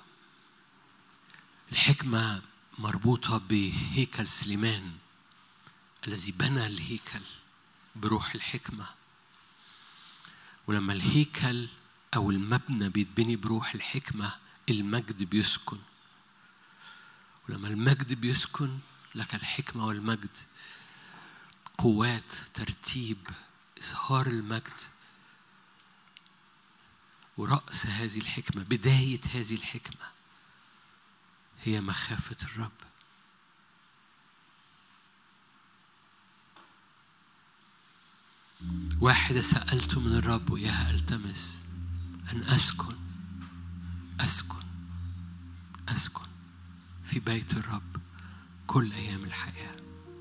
Speaker 1: الحكمة مربوطة بهيكل سليمان الذي بنى الهيكل بروح الحكمة ولما الهيكل أو المبنى بيتبني بروح الحكمة المجد بيسكن ولما المجد بيسكن لك الحكمة والمجد قوات ترتيب إظهار المجد ورأس هذه الحكمة بداية هذه الحكمة هي مخافة الرب واحدة سألت من الرب وإياها ألتمس أن أسكن أسكن أسكن في بيت الرب كل أيام الحياة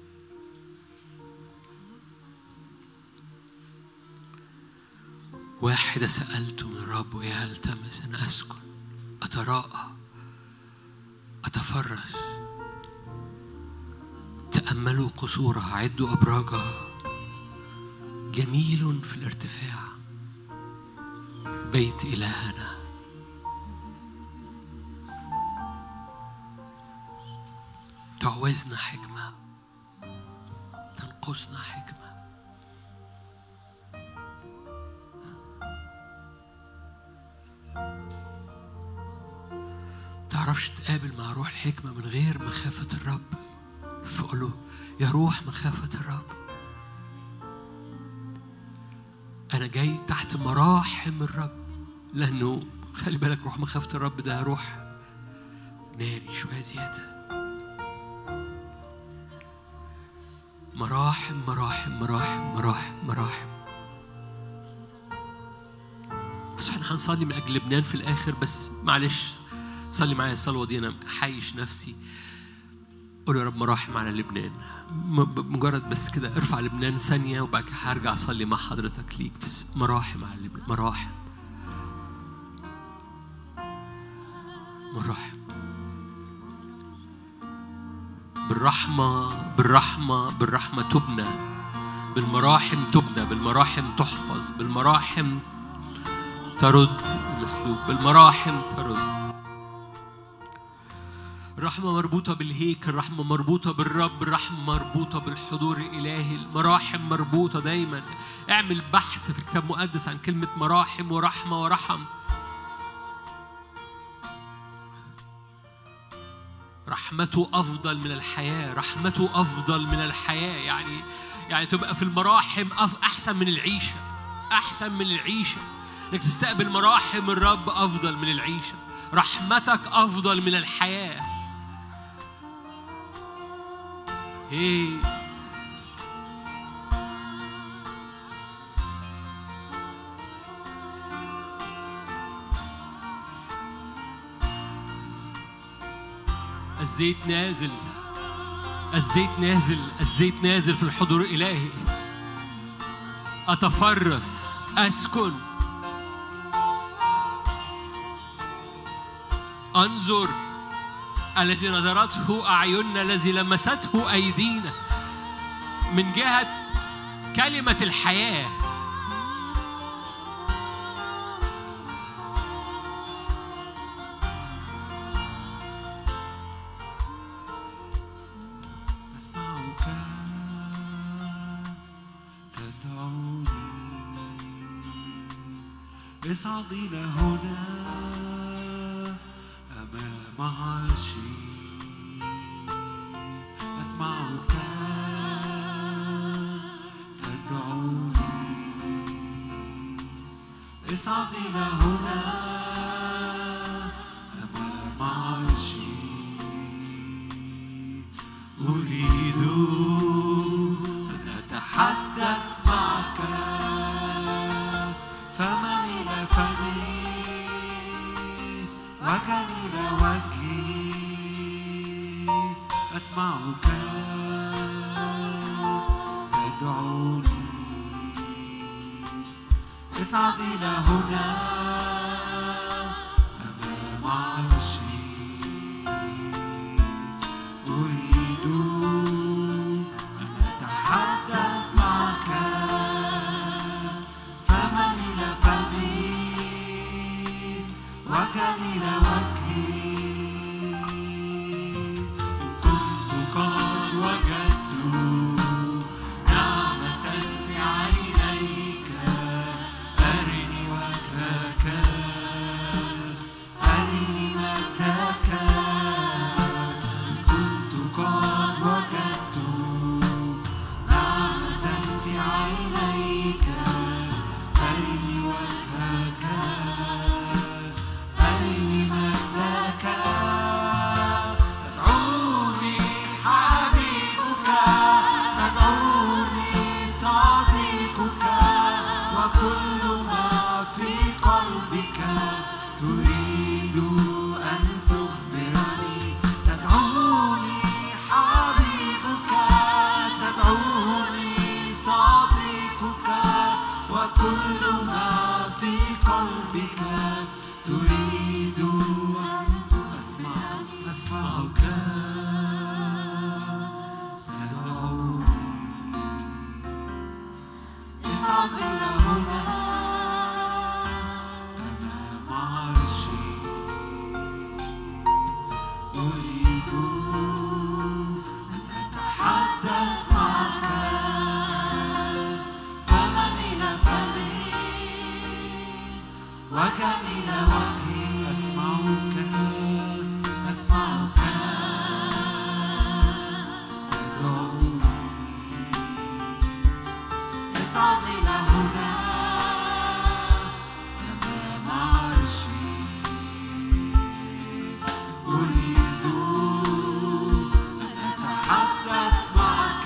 Speaker 1: واحدة سألت من الرب وإياها التمس أن أسكن أتراءى أتفرس تأملوا قصورها عدوا أبراجها جميل في الارتفاع بيت إلهنا تعوزنا حكمة تنقصنا حكمة تعرفش تقابل مع روح الحكمة من غير مخافة الرب فقول له يا روح مخافة الرب أنا جاي تحت مراحم الرب لأنه خلي بالك روح مخافة الرب ده روح ناري شوية زيادة مراحم مراحم مراحم مراحم مراحم بس احنا هنصلي من أجل لبنان في الآخر بس معلش صلي معايا الصلوة دي أنا حايش نفسي قول يا رب مراحم على لبنان مجرد بس كده ارفع لبنان ثانية وبعد كده هرجع أصلي مع حضرتك ليك بس مراحم على لبنان مراحم مراحم بالرحمة بالرحمة بالرحمة تبنى بالمراحم تبنى بالمراحم تحفظ بالمراحم ترد المسلوب بالمراحم ترد الرحمة مربوطة بالهيكل الرحمة مربوطة بالرب الرحمة مربوطة بالحضور الإلهي المراحم مربوطة دايما اعمل بحث في الكتاب المقدس عن كلمة مراحم ورحمة ورحم رحمته أفضل من الحياة رحمته أفضل من الحياة يعني يعني تبقى في المراحم أف- أحسن من العيشة أحسن من العيشة إنك تستقبل مراحم الرب أفضل من العيشة رحمتك أفضل من الحياة هي الزيت نازل الزيت نازل الزيت نازل في الحضور الإلهي أتفرس أسكن انظر الذي نظرته أعيننا الذي لمسته أيدينا من جهة كلمة الحياة
Speaker 2: أسمعك تدعوني اصعد إلى هنا أمام عرشي أسمعك تدعوني اصعد إلى هنا أمام عرشي أريد أن أتحدث معك فمن إلى فمي وجهي إلى وجهي أسمعك تدعوني اصعد إلى هنا أمام عرشي أريد أن أتحدث معك فمن إلى فمي وجهي إلى وجهي إن كنت قد وجدت نعمة في عينيك أرني وجهك أرني مجدك إن كنت قد وجدت نعمة في عينيك أرني وجهك أرني مجدك تدعوني حبيبك تدعوني صديقك وكل ما في قلبك تريد أن تخبرني تدعوني حبيبك تدعوني صديقك وكل ما في قلبك تريد أن أسمعك أسمعك تدعوني اصعد إلى هنا أمام عرشي أريد أن أتحدث معك فمن إلى فمي وجهي إلى وجهي أسمعك أسمعك تدعوني اصعد إلى هنا أمام عرشي أريد أن أتحدث معك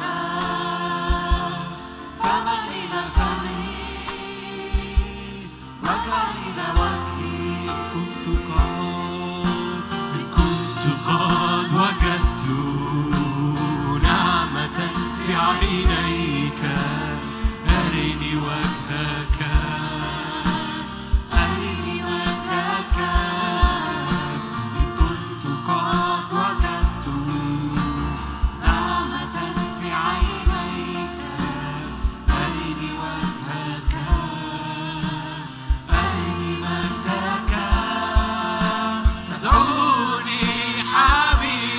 Speaker 2: فمن إلى فمي وجهي إلى وجهي كنت قد كنت قد وجدت نعمة في عينيك أرني وجهك أرني وجهك إن كنت قد وجدت نعمة في عينيك أرني وجهك أرني مجدك تدعوني حبيبك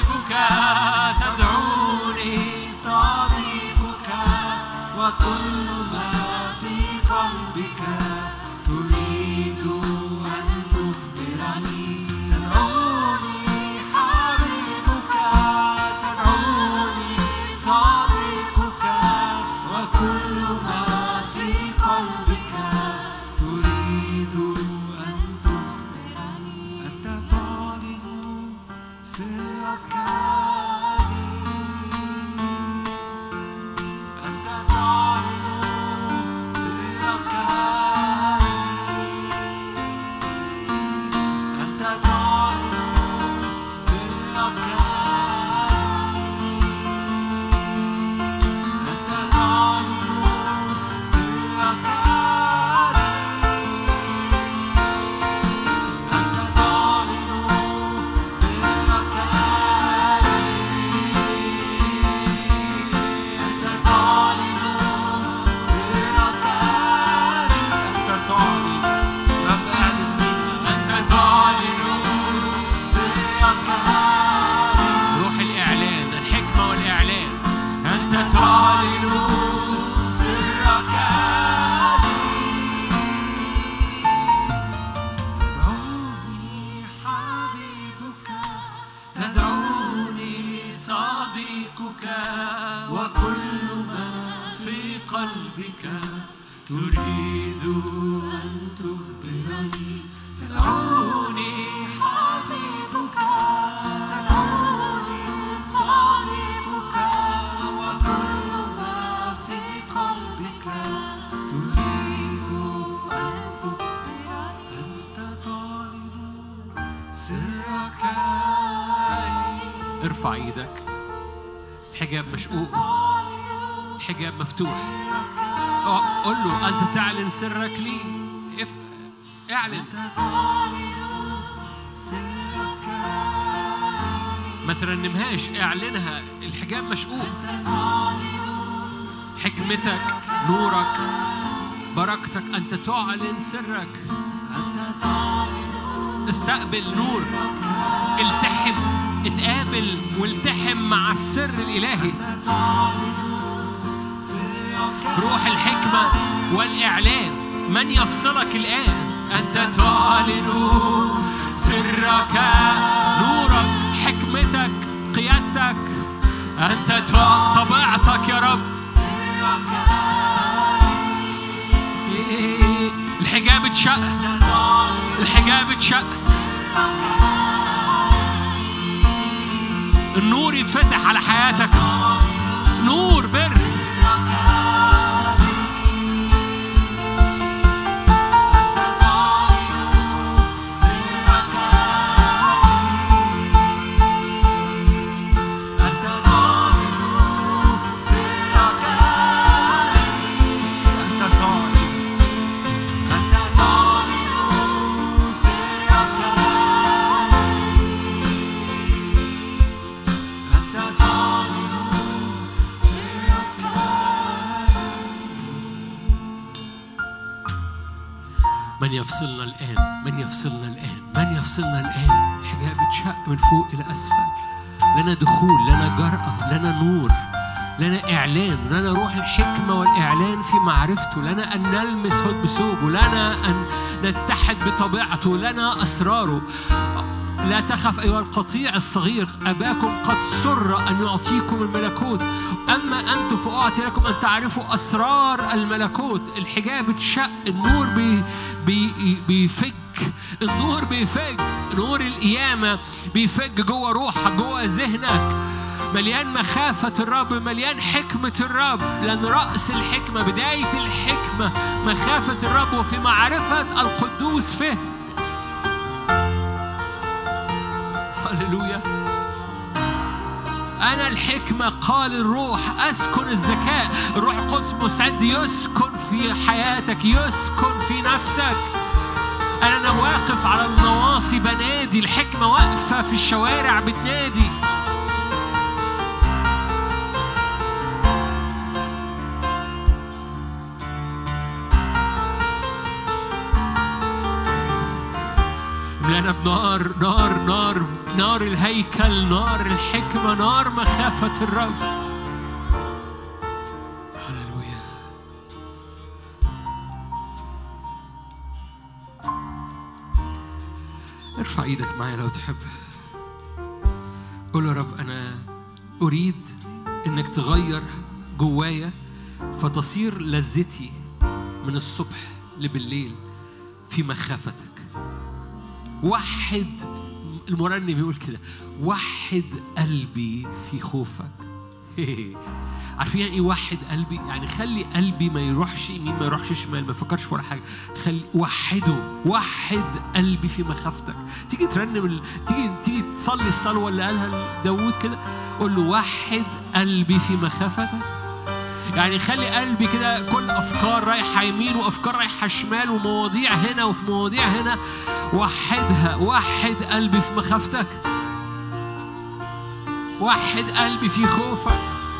Speaker 2: وكل ما في قلبك تريد أن تخبرني تدعوني حبيبك تدعوني صديقك وكل ما في قلبك تريد أن تخبرني أنت تعلن سرك أنت تعلن سرك أنت تعلن سرك أنت تعلن سرك أنت تعلن سرك أنت تعلن سرك أنت تعلن رب أعلن بينا أنت تعلن سرك
Speaker 1: روح الإعلان الحكمة والإعلان
Speaker 2: أنت تعلن سرك تدعوني حبيبك تدعوني صديقك وكل ما في قلبك تريد أن تخبرني تدعوني حبيبك تدعوني صديقك وكل ما في قلبك تريد أن تخبرني أنت تعلن سرك
Speaker 1: ارفع ايدك الحجاب مشقوق الحجاب مفتوح اه، قول له انت تعلن سرك لي اف... اعلن
Speaker 2: أنت تعلن سرك
Speaker 1: ما ترنمهاش اعلنها الحجاب مشقوق
Speaker 2: أنت تعلن
Speaker 1: حكمتك نورك بركتك انت تعلن سرك
Speaker 2: أنت تعلن
Speaker 1: استقبل نور التحم اتقابل والتحم مع السر الالهي
Speaker 2: سرك
Speaker 1: روح الحكمة والإعلان من يفصلك الآن أنت تعلن سرك نورك حكمتك قيادتك أنت تع- طبيعتك يا رب إيه، الحجاب اتشق الحجاب اتشق النور يتفتح على حياتك نور بر من يفصلنا الآن من يفصلنا الآن من يفصلنا الآن الحجاب اتشق من فوق إلى أسفل لنا دخول لنا جرأة لنا نور لنا إعلان لنا روح الحكمة والإعلان في معرفته لنا أن نلمس هد بثوبه لنا أن نتحد بطبيعته لنا أسراره لا تخف أيها القطيع الصغير أباكم قد سر أن يعطيكم الملكوت أما أنتم فأعطي لكم أن تعرفوا أسرار الملكوت الحجاب اتشق النور بي بي بيفج النور بيفج نور القيامة بيفج جوه روحك جوه ذهنك مليان مخافة الرب مليان حكمة الرب لأن رأس الحكمة بداية الحكمة مخافة الرب وفي معرفة القدوس فهم هللويا أنا الحكمة قال الروح أسكن الذكاء الروح القدس مستعد يسكن في حياتك يسكن في نفسك أنا أنا واقف على النواصي بنادي الحكمة واقفة في الشوارع بتنادي مليانة بنار نار نار نار الهيكل نار الحكمة نار مخافة الرب هللويا ارفع ايدك معايا لو تحب قول يا رب انا اريد انك تغير جوايا فتصير لذتي من الصبح لبالليل في مخافتك وحد المرنم بيقول كده وحد قلبي في خوفك عارفين يعني ايه وحد قلبي يعني خلي قلبي ما يروحش يمين ما يروحش شمال ما يفكرش في ولا حاجه خلي وحده وحد قلبي في مخافتك تيجي ترنم ال... تيجي تيجي تصلي الصلوه اللي قالها داوود كده قول له وحد قلبي في مخافتك يعني خلي قلبي كده كل افكار رايحه يمين وافكار رايحه شمال ومواضيع هنا وفي مواضيع هنا وحدها وحد قلبي في مخافتك وحد قلبي في خوفك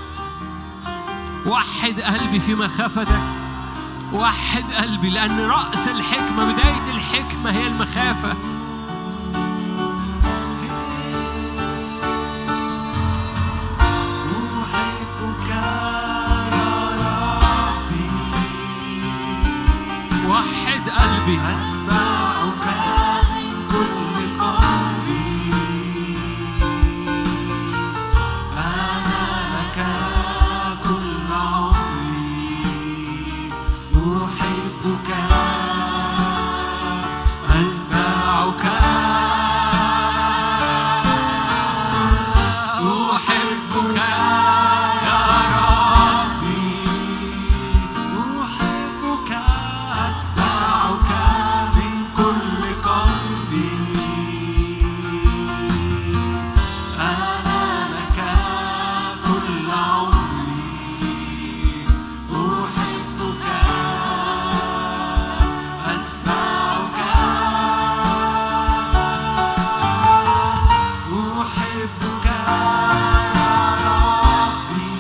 Speaker 1: وحد قلبي في مخافتك وحد قلبي لأن رأس الحكمة بداية الحكمة هي المخافة
Speaker 2: أحبك يا ربي
Speaker 1: وحد قلبي
Speaker 2: أتبعك من كل قلبي أنا لك كل عمري أحبك أتبعك
Speaker 1: أحبك
Speaker 2: يا ربي أحبك أتبعك من كل قلبي أنا لك كل عمري أحبك أتبعك أحبك يا ربي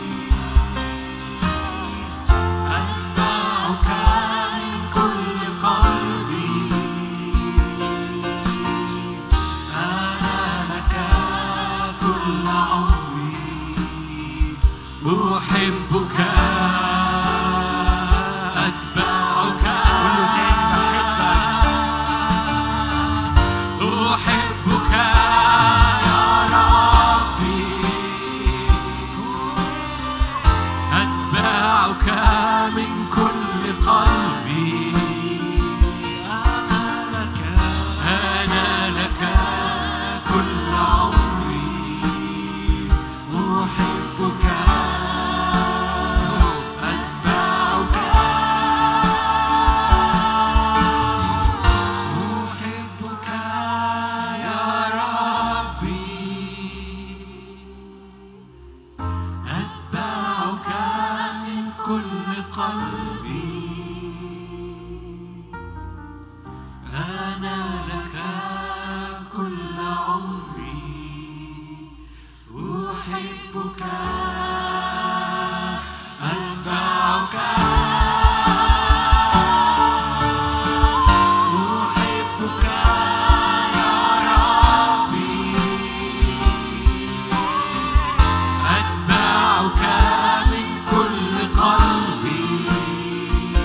Speaker 2: أتبعك من كل قلبي أنا لك كل عمري
Speaker 1: أحبك أتبعك
Speaker 2: قول له تاني بحبك
Speaker 1: أحبك
Speaker 2: يا ربي
Speaker 1: أتبعك من
Speaker 2: كل قلبي أنا لك
Speaker 1: أنا لك
Speaker 2: كل عمري أحبك أتبعك أحبك يا ربي أتبعك من كل قلبي أنا لك كل عمري أحبك أتبعك أحبك يا ربي أتبعك من كل قلبي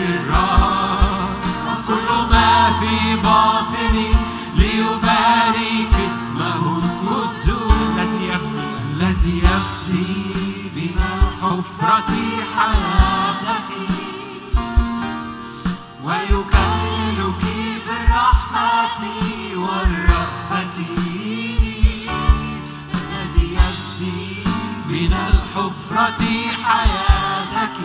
Speaker 2: الرب وكل ما في باطني ليبارك اسمه القدوس الذي يفدي الذي يفدي من الحفرة حياتك ويكللك بالرحمة والرأفة الذي يفدي من الحفرة حياتك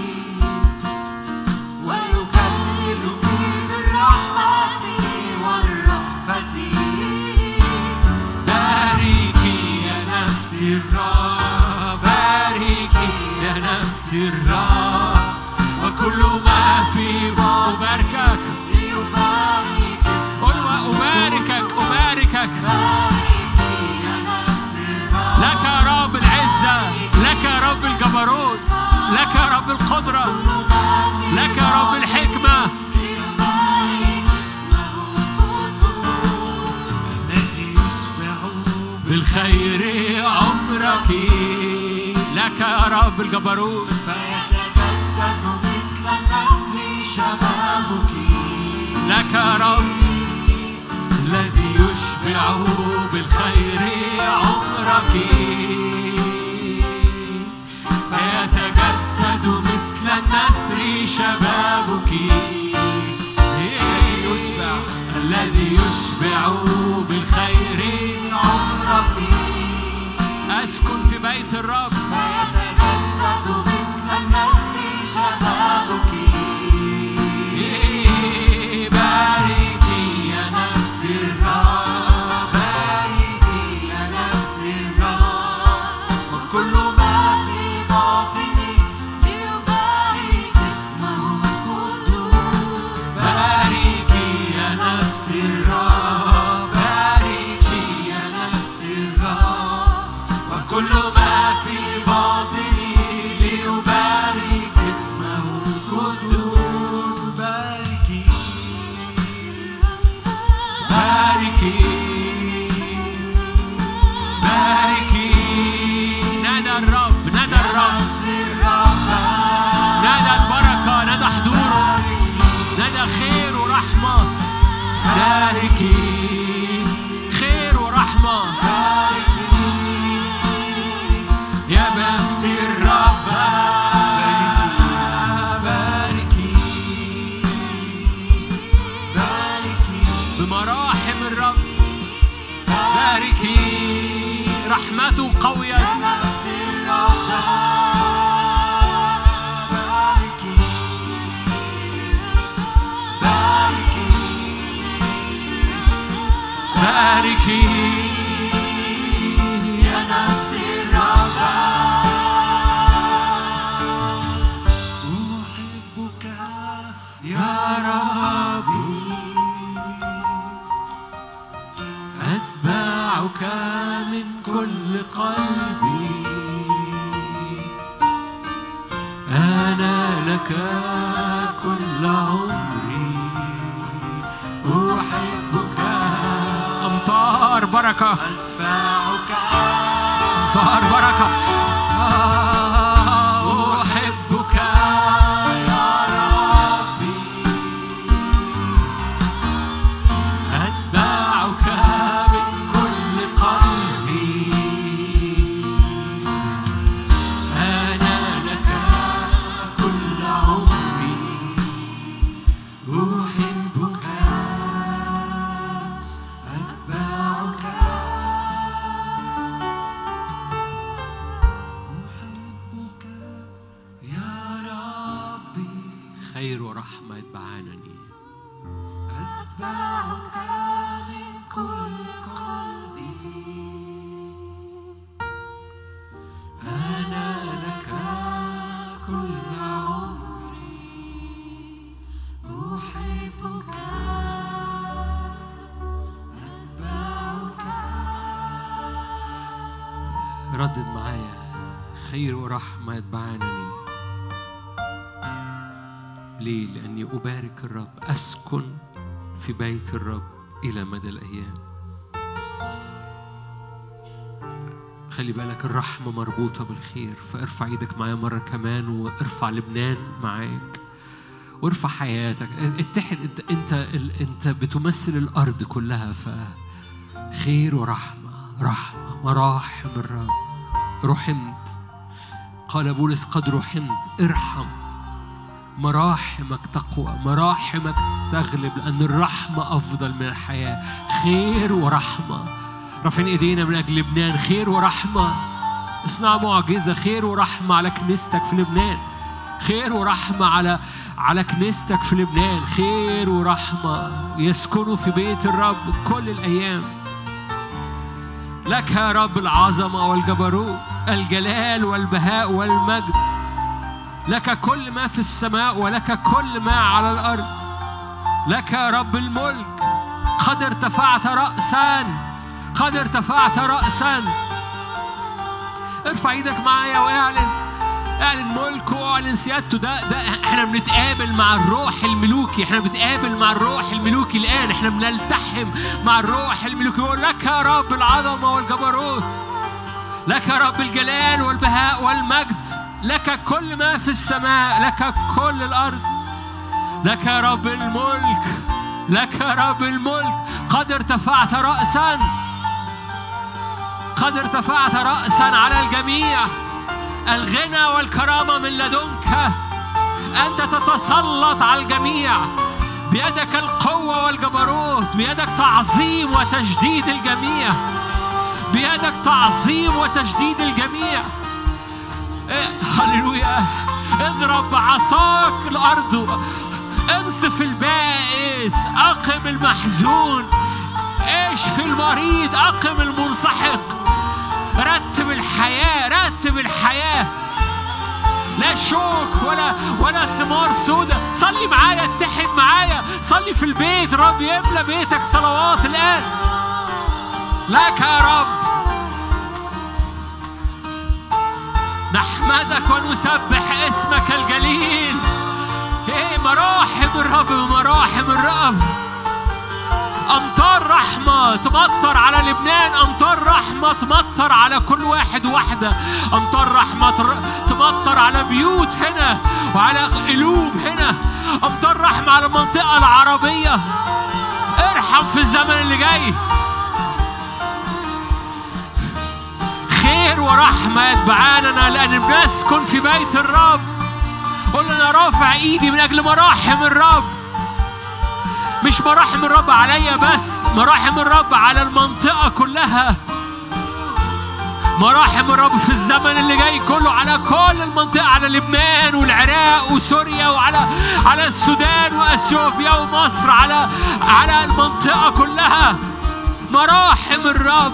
Speaker 2: ويكللك بالرحمة والرأفة باركي يا نفسي الرب باركي يا نفسي الرب وكل ما في أباركك ليبارك
Speaker 1: قل وأباركك أباركك
Speaker 2: باركي يا نفسي الرب
Speaker 1: لك يا رب العزة لك يا رب الجبروت لك يا رب القدرة لك يا رب الحكمة
Speaker 2: الذي يشبع
Speaker 1: بالخير عمرك لك يا رب الجبروت
Speaker 2: فيتجدد مثل النسر شبابك
Speaker 1: لك يا رب الذي يشبع بالخير عمرك فيتجدد مثل النسر شبابك
Speaker 2: الذي يشبع
Speaker 1: الذي يشبع بالخير
Speaker 2: عمرك
Speaker 1: أسكن في بيت الرب
Speaker 2: فيتجدد مثل النسر شبابك باركي يا نفسي الرب باركي يا نفسي الرب وكل ما في باطني ليبارك اسمه القدوس باركي يا نفسي الرب باركي يا نفسي الرب وكل ما في باطني ليبارك اسمه القدوس باركي
Speaker 1: باركي باركي نادى الرب نادى الرب
Speaker 2: نفسي الرب
Speaker 1: نادى البركة نادى حضوره نادى خير ورحمة باركي خير ورحمة يا نفسي الرب
Speaker 2: باركي باركي
Speaker 1: بمراحم الرب باركي رحمته قوية
Speaker 2: نفسي الرب باركي باركي
Speaker 1: باركي
Speaker 2: يا نفسي الرب أحبك يا ربي
Speaker 1: أتبعك من كل قلبي أنا لك كل عمري أحبك أمطار بركة
Speaker 2: أتبعك
Speaker 1: أمطار بركة آه، أحبك
Speaker 2: يا ربي
Speaker 1: أتبعك من كل قلبي أنا لك كل عمري أحبك
Speaker 2: أتبعك أحبك يا ربي
Speaker 1: خير ورحمة يتبعانني
Speaker 2: أتبعك من كل قلبي أنا لك كل عمري أحبك أتبعك
Speaker 1: ردد معايا خير ورحمة يتبعانني ليه؟ لأني أبارك الرب أسكن في بيت الرب إلى مدى الأيام خلي بالك الرحمة مربوطة بالخير فارفع ايدك معايا مرة كمان وارفع لبنان معاك وارفع حياتك اتحد انت انت ال- انت بتمثل الارض كلها ف خير ورحمه رحمه مراحم الرب رحمت قال بولس قد رحمت ارحم مراحمك تقوى مراحمك تغلب لأن الرحمة أفضل من الحياة خير ورحمة رافعين إيدينا من أجل لبنان خير ورحمة اصنع معجزة خير ورحمة على كنيستك في لبنان خير ورحمة على على كنيستك في لبنان خير ورحمة يسكنوا في بيت الرب كل الأيام لك يا رب العظمة والجبروت الجلال والبهاء والمجد لك كل ما في السماء ولك كل ما على الأرض لك يا رب الملك قد ارتفعت رأسا قد ارتفعت رأسا ارفع ايدك معايا واعلن اعلن ملكه واعلن سيادته ده ده احنا بنتقابل مع الروح الملوكي احنا بنتقابل مع الروح الملوكي الان احنا بنلتحم مع الروح الملوكي يقول لك يا رب العظمه والجبروت لك يا رب الجلال والبهاء والمجد لك كل ما في السماء لك كل الارض لك يا رب الملك لك يا رب الملك قد ارتفعت رأسا قد ارتفعت رأسا على الجميع الغنى والكرامة من لدنك أنت تتسلط على الجميع بيدك القوة والجبروت بيدك تعظيم وتجديد الجميع بيدك تعظيم وتجديد الجميع إيه، هللويا اضرب بعصاك الأرض انصف البائس أقم المحزون اشفي المريض أقم المنسحق رتب الحياة رتب الحياة لا شوك ولا ولا ثمار سودة صلي معايا اتحد معايا صلي في البيت رب يملى بيتك صلوات الآن لك يا رب نحمدك ونسبح اسمك الجليل ايه مراحم الرب مراحم الرب امطار رحمه تمطر على لبنان امطار رحمه تمطر على كل واحد وواحده امطار رحمه تر- تمطر على بيوت هنا وعلى قلوب هنا امطار رحمه على المنطقه العربيه ارحم في الزمن اللي جاي خير ورحمه يتبعاننا لان بنسكن في بيت الرب قول انا رافع ايدي من اجل مراحم الرب مش مراحم الرب عليا بس مراحم الرب على المنطقة كلها مراحم الرب في الزمن اللي جاي كله على كل المنطقة على لبنان والعراق وسوريا وعلى على السودان واثيوبيا ومصر على على المنطقة كلها مراحم الرب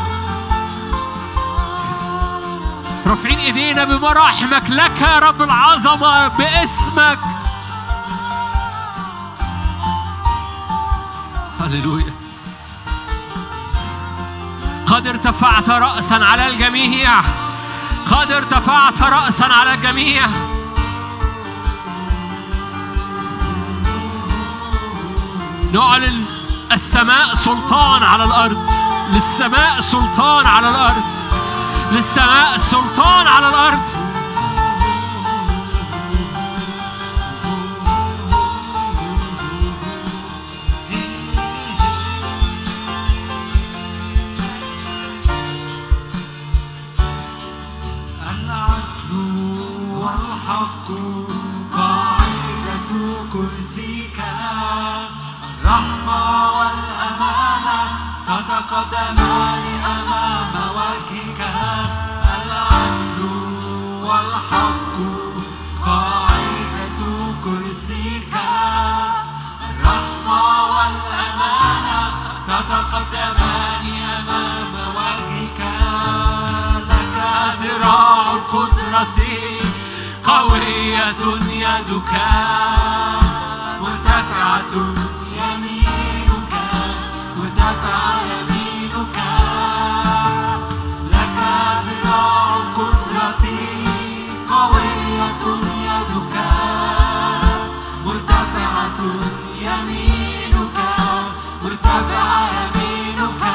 Speaker 1: رافعين ايدينا بمراحمك لك يا رب العظمة باسمك هللويا قد ارتفعت رأسا على الجميع قد ارتفعت رأسا على الجميع نعلن السماء سلطان على الأرض للسماء سلطان على الأرض للسماء سلطان على الأرض
Speaker 2: العدل والحق قاعدة كرسيك الرحمة والأمانة تتقدمان أمام وجهك العدل والحق قاعدة كرسيك الرحمة والأمانة تتقدمان أمام وجهك لك ذراع القدرة قوية يدك مرتفعة يمينك مرتفعة يمينك لك ذراع القدرة قوية يدك مرتفعة يمينك مرتفعة يمينك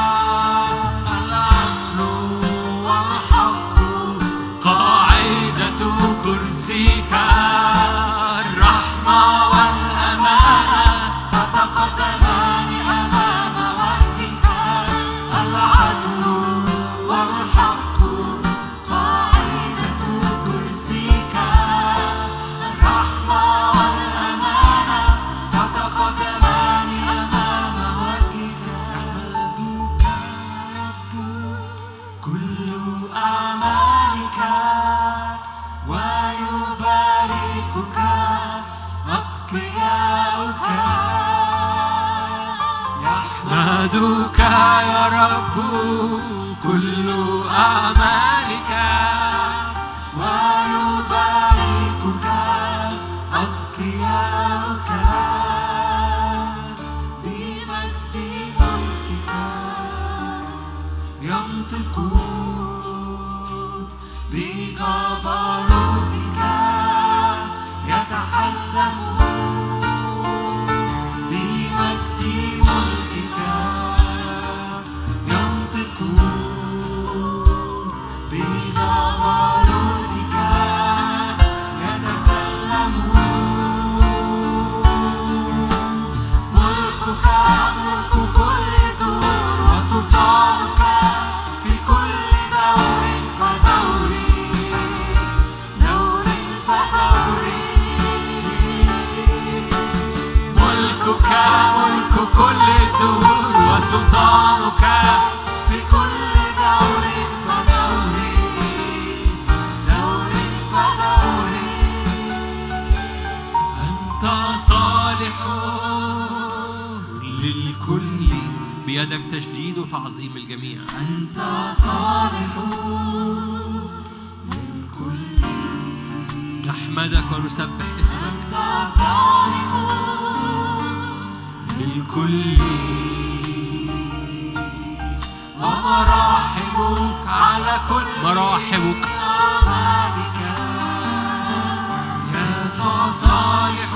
Speaker 2: العدل والحق قاعدة كرسيك الرحمة
Speaker 1: يحمدك يا رب كل أعمالك
Speaker 2: ويباركك أتقياؤك بمجد ملكك ينطقون بجبروتك يتحدثون بمجد ملكك ينطقون بجبروتك يتكلمون ملكك ملك كل دور وسلطانك في كل دور فدور دور فدور
Speaker 1: ملكك ملك كل الدهور وسلطانك
Speaker 2: في كل دور فدور دور فدور
Speaker 1: أنت صالح للكل بيدك تجديد وتعظيم الجميع
Speaker 2: أنت صالح للكل
Speaker 1: نحمدك ونسبح اسمك
Speaker 2: أنت صالح
Speaker 1: للكل
Speaker 2: ومراحمك على كل
Speaker 1: مراحمك
Speaker 2: أعمالك يسوع صالح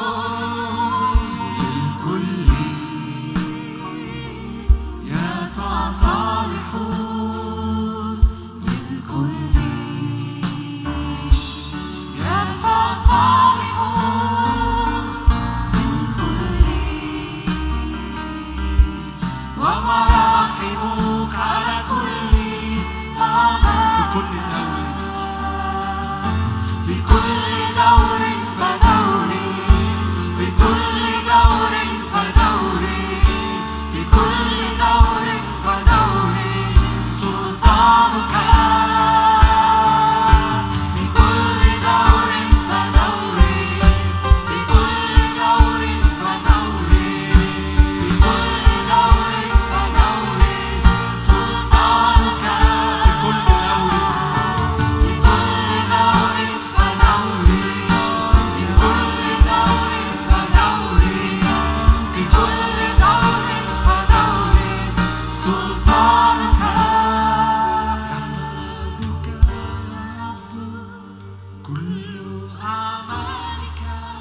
Speaker 2: للكل يسوع صالح للكل يسوع صالح للكل ومراحمك على كل أعمالك في كل دور في كل دور فدور في كل دور فدور في كل دور فدور سلطانك في كل دور فدور في كل دور فدور في كل دور فدور سلطانك في كل دور في كل دور فدور في كل دور فدور في كل دور فدور سلطانك يحمدك يا رب كل أعمالك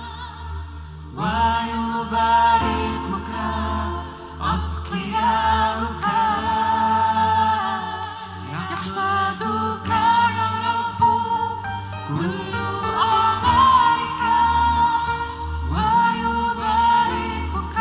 Speaker 2: ويباركك أتقياؤك يحمدك يا رب كل أعمالك ويباركك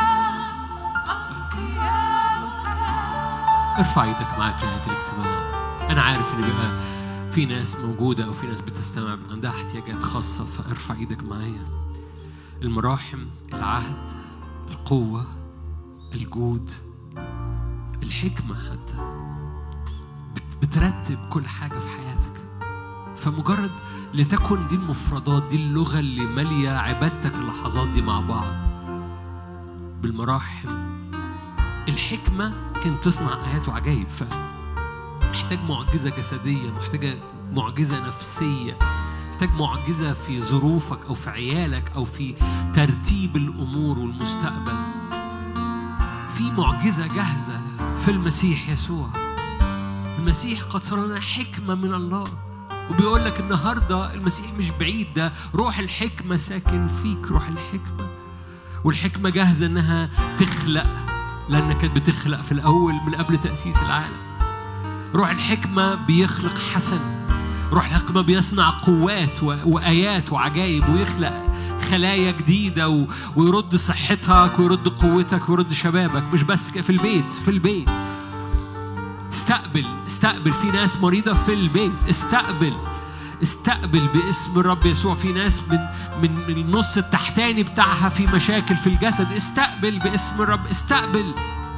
Speaker 2: أتقياؤك
Speaker 1: ارفع ايدك معايا في نهايه الاجتماع انا عارف ان بيبقى في ناس موجوده او في ناس بتستمع عندها احتياجات خاصه فارفع ايدك معايا المراحم العهد القوه الجود الحكمه حتى بت- بترتب كل حاجه في حياتك فمجرد لتكن دي المفردات دي اللغه اللي ماليه عبادتك اللحظات دي مع بعض بالمراحم الحكمة كانت تصنع آيات وعجائب فمحتاج معجزة جسدية محتاجة معجزة نفسية محتاج معجزة في ظروفك أو في عيالك أو في ترتيب الأمور والمستقبل في معجزة جاهزة في المسيح يسوع المسيح قد صار لنا حكمة من الله وبيقول لك النهارده المسيح مش بعيد ده روح الحكمة ساكن فيك روح الحكمة والحكمة جاهزة إنها تخلق لأنها كانت بتخلق في الأول من قبل تأسيس العالم روح الحكمة بيخلق حسن روح الحكمة بيصنع قوات و- وآيات وعجائب ويخلق خلايا جديدة و... ويرد صحتك ويرد قوتك ويرد شبابك مش بس كده في البيت في البيت استقبل استقبل في ناس مريضة في البيت استقبل استقبل باسم الرب يسوع في ناس من من من النص التحتاني بتاعها في مشاكل في الجسد استقبل باسم الرب استقبل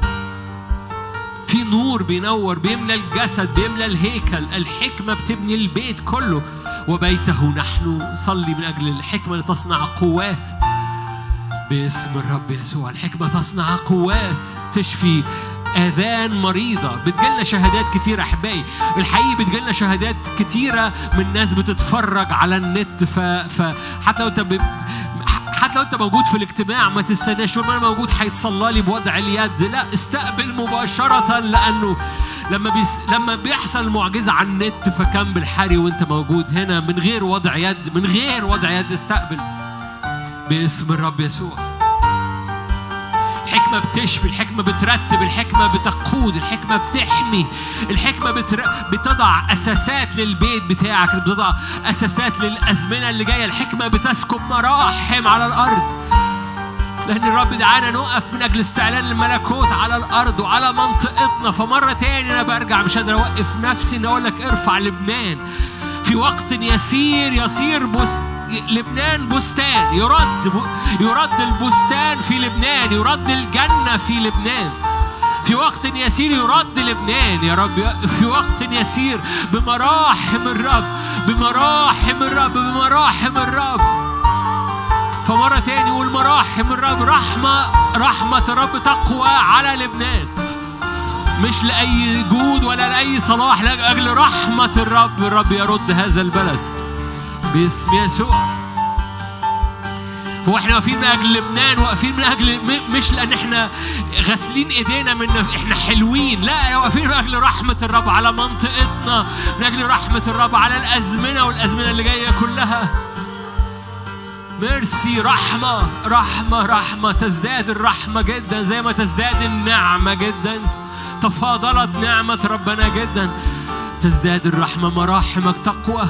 Speaker 1: في نور بينور بيملى الجسد بيملى الهيكل الحكمة بتبني البيت كله وبيته نحن صلي من أجل الحكمة لتصنع قوات باسم الرب يسوع الحكمة تصنع قوات تشفي آذان مريضة بتجيلنا شهادات كتيرة أحبائي الحقيقي بتجيلنا شهادات كتيرة من ناس بتتفرج على النت ف... فحتى لو أنت ب... حتى لو انت موجود في الاجتماع ما تستناش طول ما انا موجود هيتصلى لي بوضع اليد لا استقبل مباشرة لأنه لما بيس لما بيحصل معجزة على النت فكم بالحري وانت موجود هنا من غير وضع يد من غير وضع يد استقبل باسم الرب يسوع الحكمة بتشفي الحكمة بترتب الحكمة بتقود الحكمة بتحمي الحكمة بتر... بتضع أساسات للبيت بتاعك بتضع أساسات للأزمنة اللي جاية الحكمة بتسكب مراحم على الأرض لأن الرب دعانا نقف من أجل استعلان الملكوت على الأرض وعلى منطقتنا فمرة تاني أنا برجع مش قادر أوقف نفسي إن أقول لك ارفع لبنان في وقت يسير يصير بست لبنان بستان يرد ب... يرد البستان في لبنان يرد الجنة في لبنان في وقت يسير يرد لبنان يا رب في وقت يسير بمراحم الرب بمراحم الرب بمراحم الرب فمرة تاني قول مراحم الرب رحمة رحمة الرب تقوى على لبنان مش لأي جود ولا لأي صلاح لأجل رحمة الرب الرب يرد هذا البلد باسم يسوع هو احنا واقفين من اجل لبنان واقفين من اجل م- مش لان احنا غاسلين ايدينا من احنا حلوين لا واقفين من اجل رحمه الرب على منطقتنا من اجل رحمه الرب على الازمنه والازمنه اللي جايه كلها ميرسي رحمه رحمه رحمه تزداد الرحمه جدا زي ما تزداد النعمه جدا تفاضلت نعمه ربنا جدا تزداد الرحمه مراحمك تقوى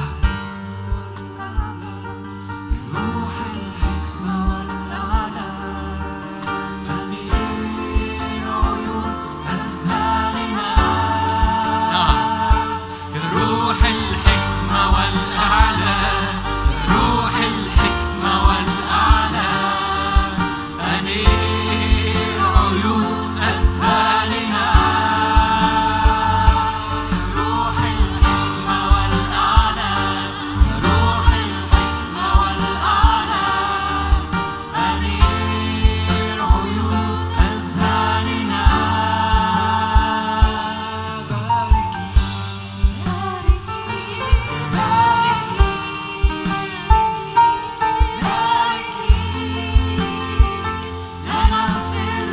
Speaker 2: روح الحكمة والإعلان أنير عيون أذهاننا
Speaker 1: روح الحكمة والإعلان روح الحكمة والإعلان أنير عيون أذهاننا
Speaker 2: روح الحكمة والإعلان روح الحكمة والإعلان أنير عيون أذهاننا باركي باركي يا نفس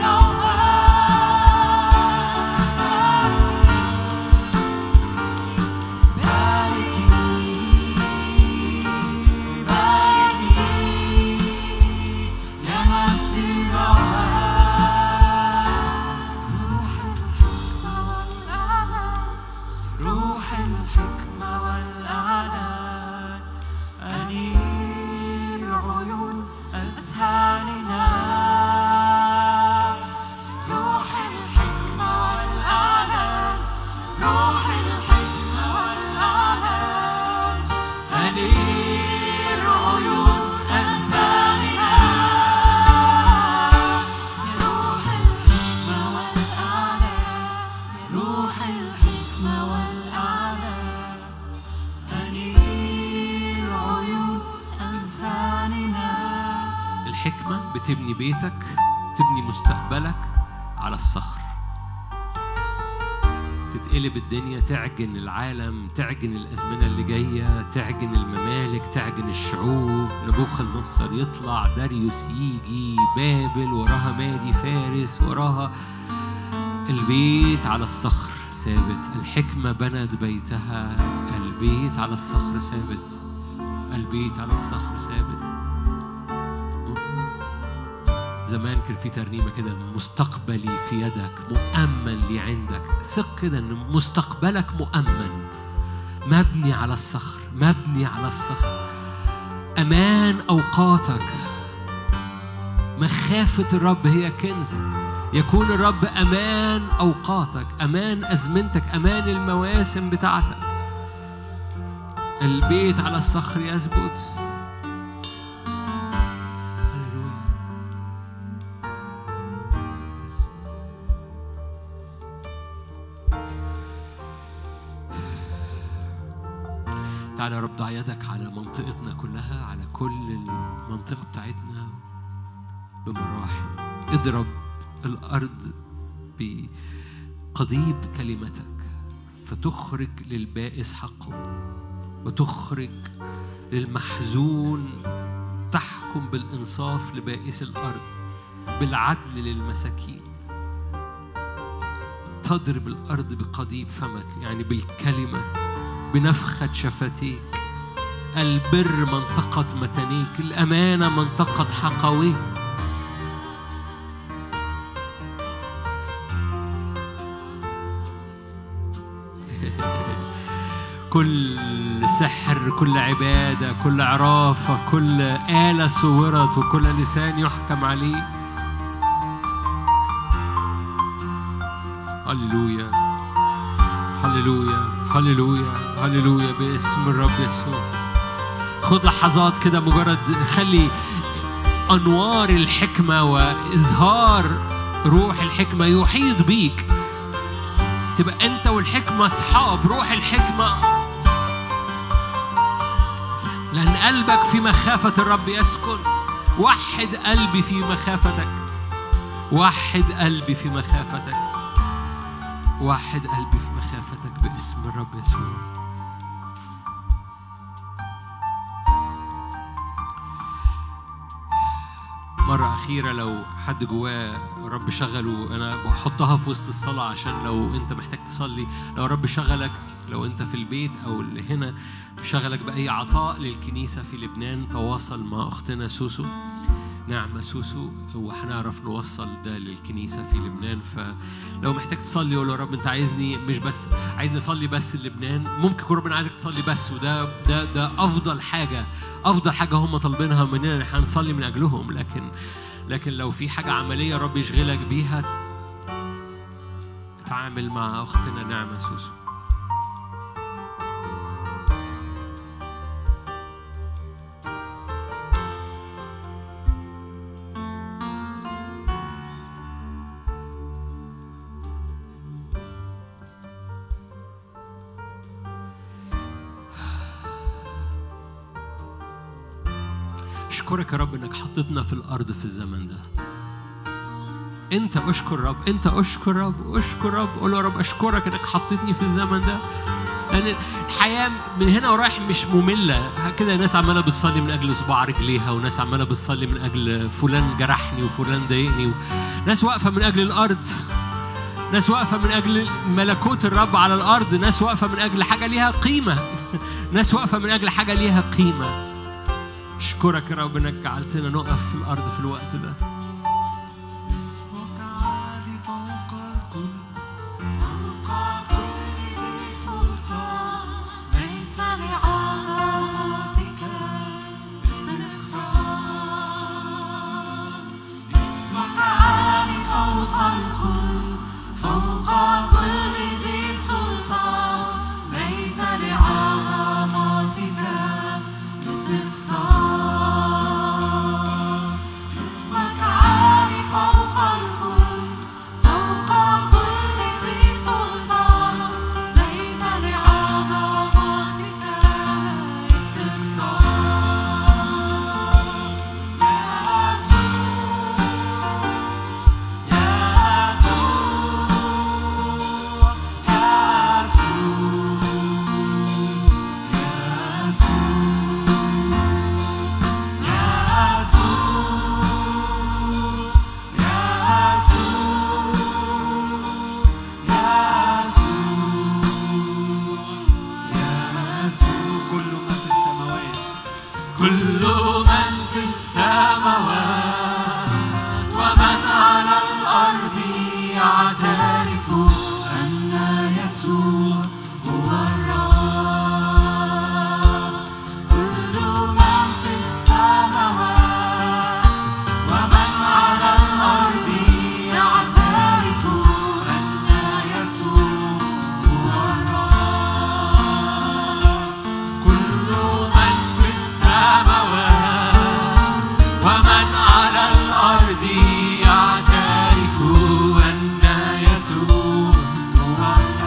Speaker 2: الروعة باركي باركي يا نفس الروعة روح الحكمة والإعلان أنير عيون أذهاننا روح الحكمة والإعلان روح الحكمة والإعلان أنير عيون أذهاننا روح الحكمة والإعلان روح الحكمة والإعلان أنير عيون أذهاننا
Speaker 1: الحكمة بتبني بيتك بتبني مستقبلك على الصخر تتقلب الدنيا تعجن العالم تعجن الأزمنة اللي جاية تعجن الممالك تعجن الشعوب نبوخذ نصر يطلع داريوس يجي بابل وراها مادي فارس وراها البيت على الصخر ثابت الحكمة بنت بيتها البيت على الصخر ثابت البيت على الصخر ثابت زمان كان في ترنيمة كده مستقبلي في يدك مؤمن لي عندك ثق كده ان مستقبلك مؤمن مبني على الصخر مبني على الصخر أمان أوقاتك مخافة الرب هي كنزك يكون الرب أمان أوقاتك أمان أزمنتك أمان المواسم بتاعتك البيت على الصخر يثبت هللويا تعالى يا رب ضع يدك على منطقتنا كلها على كل المنطقة بتاعتنا بمراحم اضرب الأرض ب قضيب كلمتك فتخرج للبائس حقه وتخرج للمحزون تحكم بالإنصاف لبائس الأرض بالعدل للمساكين تضرب الأرض بقضيب فمك يعني بالكلمة بنفخة شفتيك البر منطقة متانيك الأمانة منطقة حقويك كل سحر كل عبادة كل عرافة كل آلة صورت وكل لسان يحكم عليه هللويا هللويا هللويا هللويا باسم الرب يسوع خد لحظات كده مجرد خلي أنوار الحكمة وإظهار روح الحكمة يحيط بيك تبقى أنت والحكمة أصحاب روح الحكمة لأن قلبك في مخافة الرب يسكن وحد قلبي في مخافتك وحد قلبي في مخافتك وحد قلبي في مخافتك باسم الرب يسوع مرة أخيرة لو حد جواه رب شغله أنا بحطها في وسط الصلاة عشان لو أنت محتاج تصلي لو رب شغلك لو أنت في البيت أو اللي هنا شغلك بأي عطاء للكنيسة في لبنان تواصل مع أختنا سوسو نعمة سوسو وهنعرف نوصل ده للكنيسة في لبنان فلو محتاج تصلي قول له يا رب أنت عايزني مش بس عايزني أصلي بس لبنان ممكن يكون ربنا عايزك تصلي بس وده ده ده أفضل حاجة أفضل حاجة هم طالبينها مننا إن احنا نصلي من أجلهم لكن لكن لو في حاجة عملية رب يشغلك بيها تعامل مع أختنا نعمة سوسو اشكرك يا رب انك حطيتنا في الارض في الزمن ده انت اشكر رب انت اشكر رب اشكر رب قول يا رب اشكرك انك حطيتني في الزمن ده لان الحياه من هنا ورايح مش ممله كده ناس عماله بتصلي من اجل صباع رجليها وناس عماله بتصلي من اجل فلان جرحني وفلان ضايقني ناس واقفه من اجل الارض ناس واقفه من اجل ملكوت الرب على الارض ناس واقفه من اجل حاجه ليها قيمه ناس واقفه من اجل حاجه ليها قيمه اشكرك يا رب انك جعلتنا نقف في الارض في الوقت ده
Speaker 2: اسمك عالي فوق الكل فوق كل ذي سلطان ليس لعظمتك استنصار اسمك عالي فوق الكل فوق كل ذي سلطان ليس لعظمتك استنصار اسمك عالي فوق الكل فوق كل ذي سلطان ليس لعظمتك استقصاء
Speaker 3: كل من في السماوات
Speaker 2: كل من في السماوات ومن على الأرض يعترف أن يسوع هو الرب كل من في السماوات ومن على الأرض يعترف أن يسوع هو الرب كل من في السماوات ومن على الأرض يعترف أن يسوع هو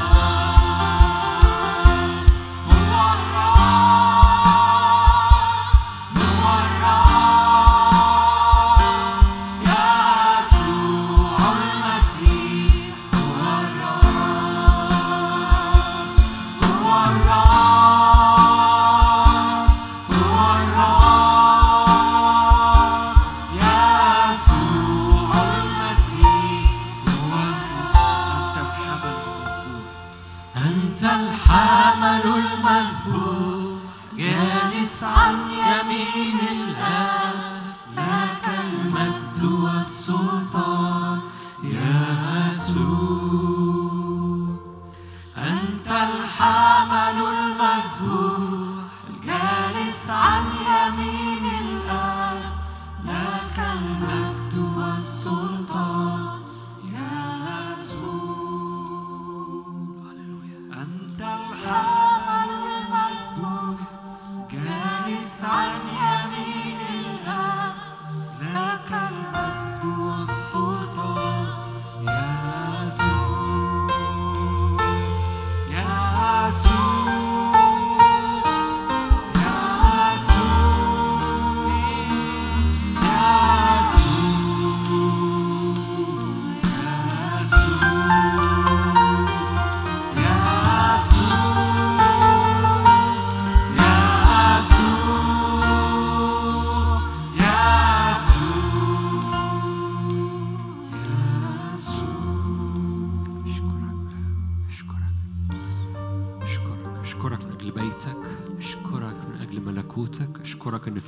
Speaker 2: الرب هو الرب هو الرب يسوع المسيح هو الرب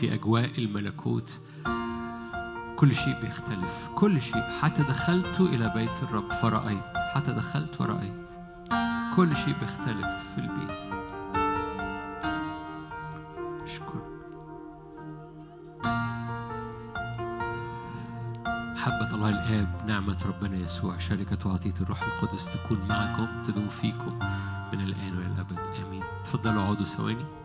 Speaker 1: في أجواء الملكوت كل شيء بيختلف كل شيء حتى دخلت إلى بيت الرب فرأيت حتى دخلت ورأيت كل شيء بيختلف في البيت أشكر محبة الله الآب نعمة ربنا يسوع شركة وعطية الروح القدس تكون معكم تدوم فيكم من الآن وإلى الأبد آمين تفضلوا اقعدوا ثواني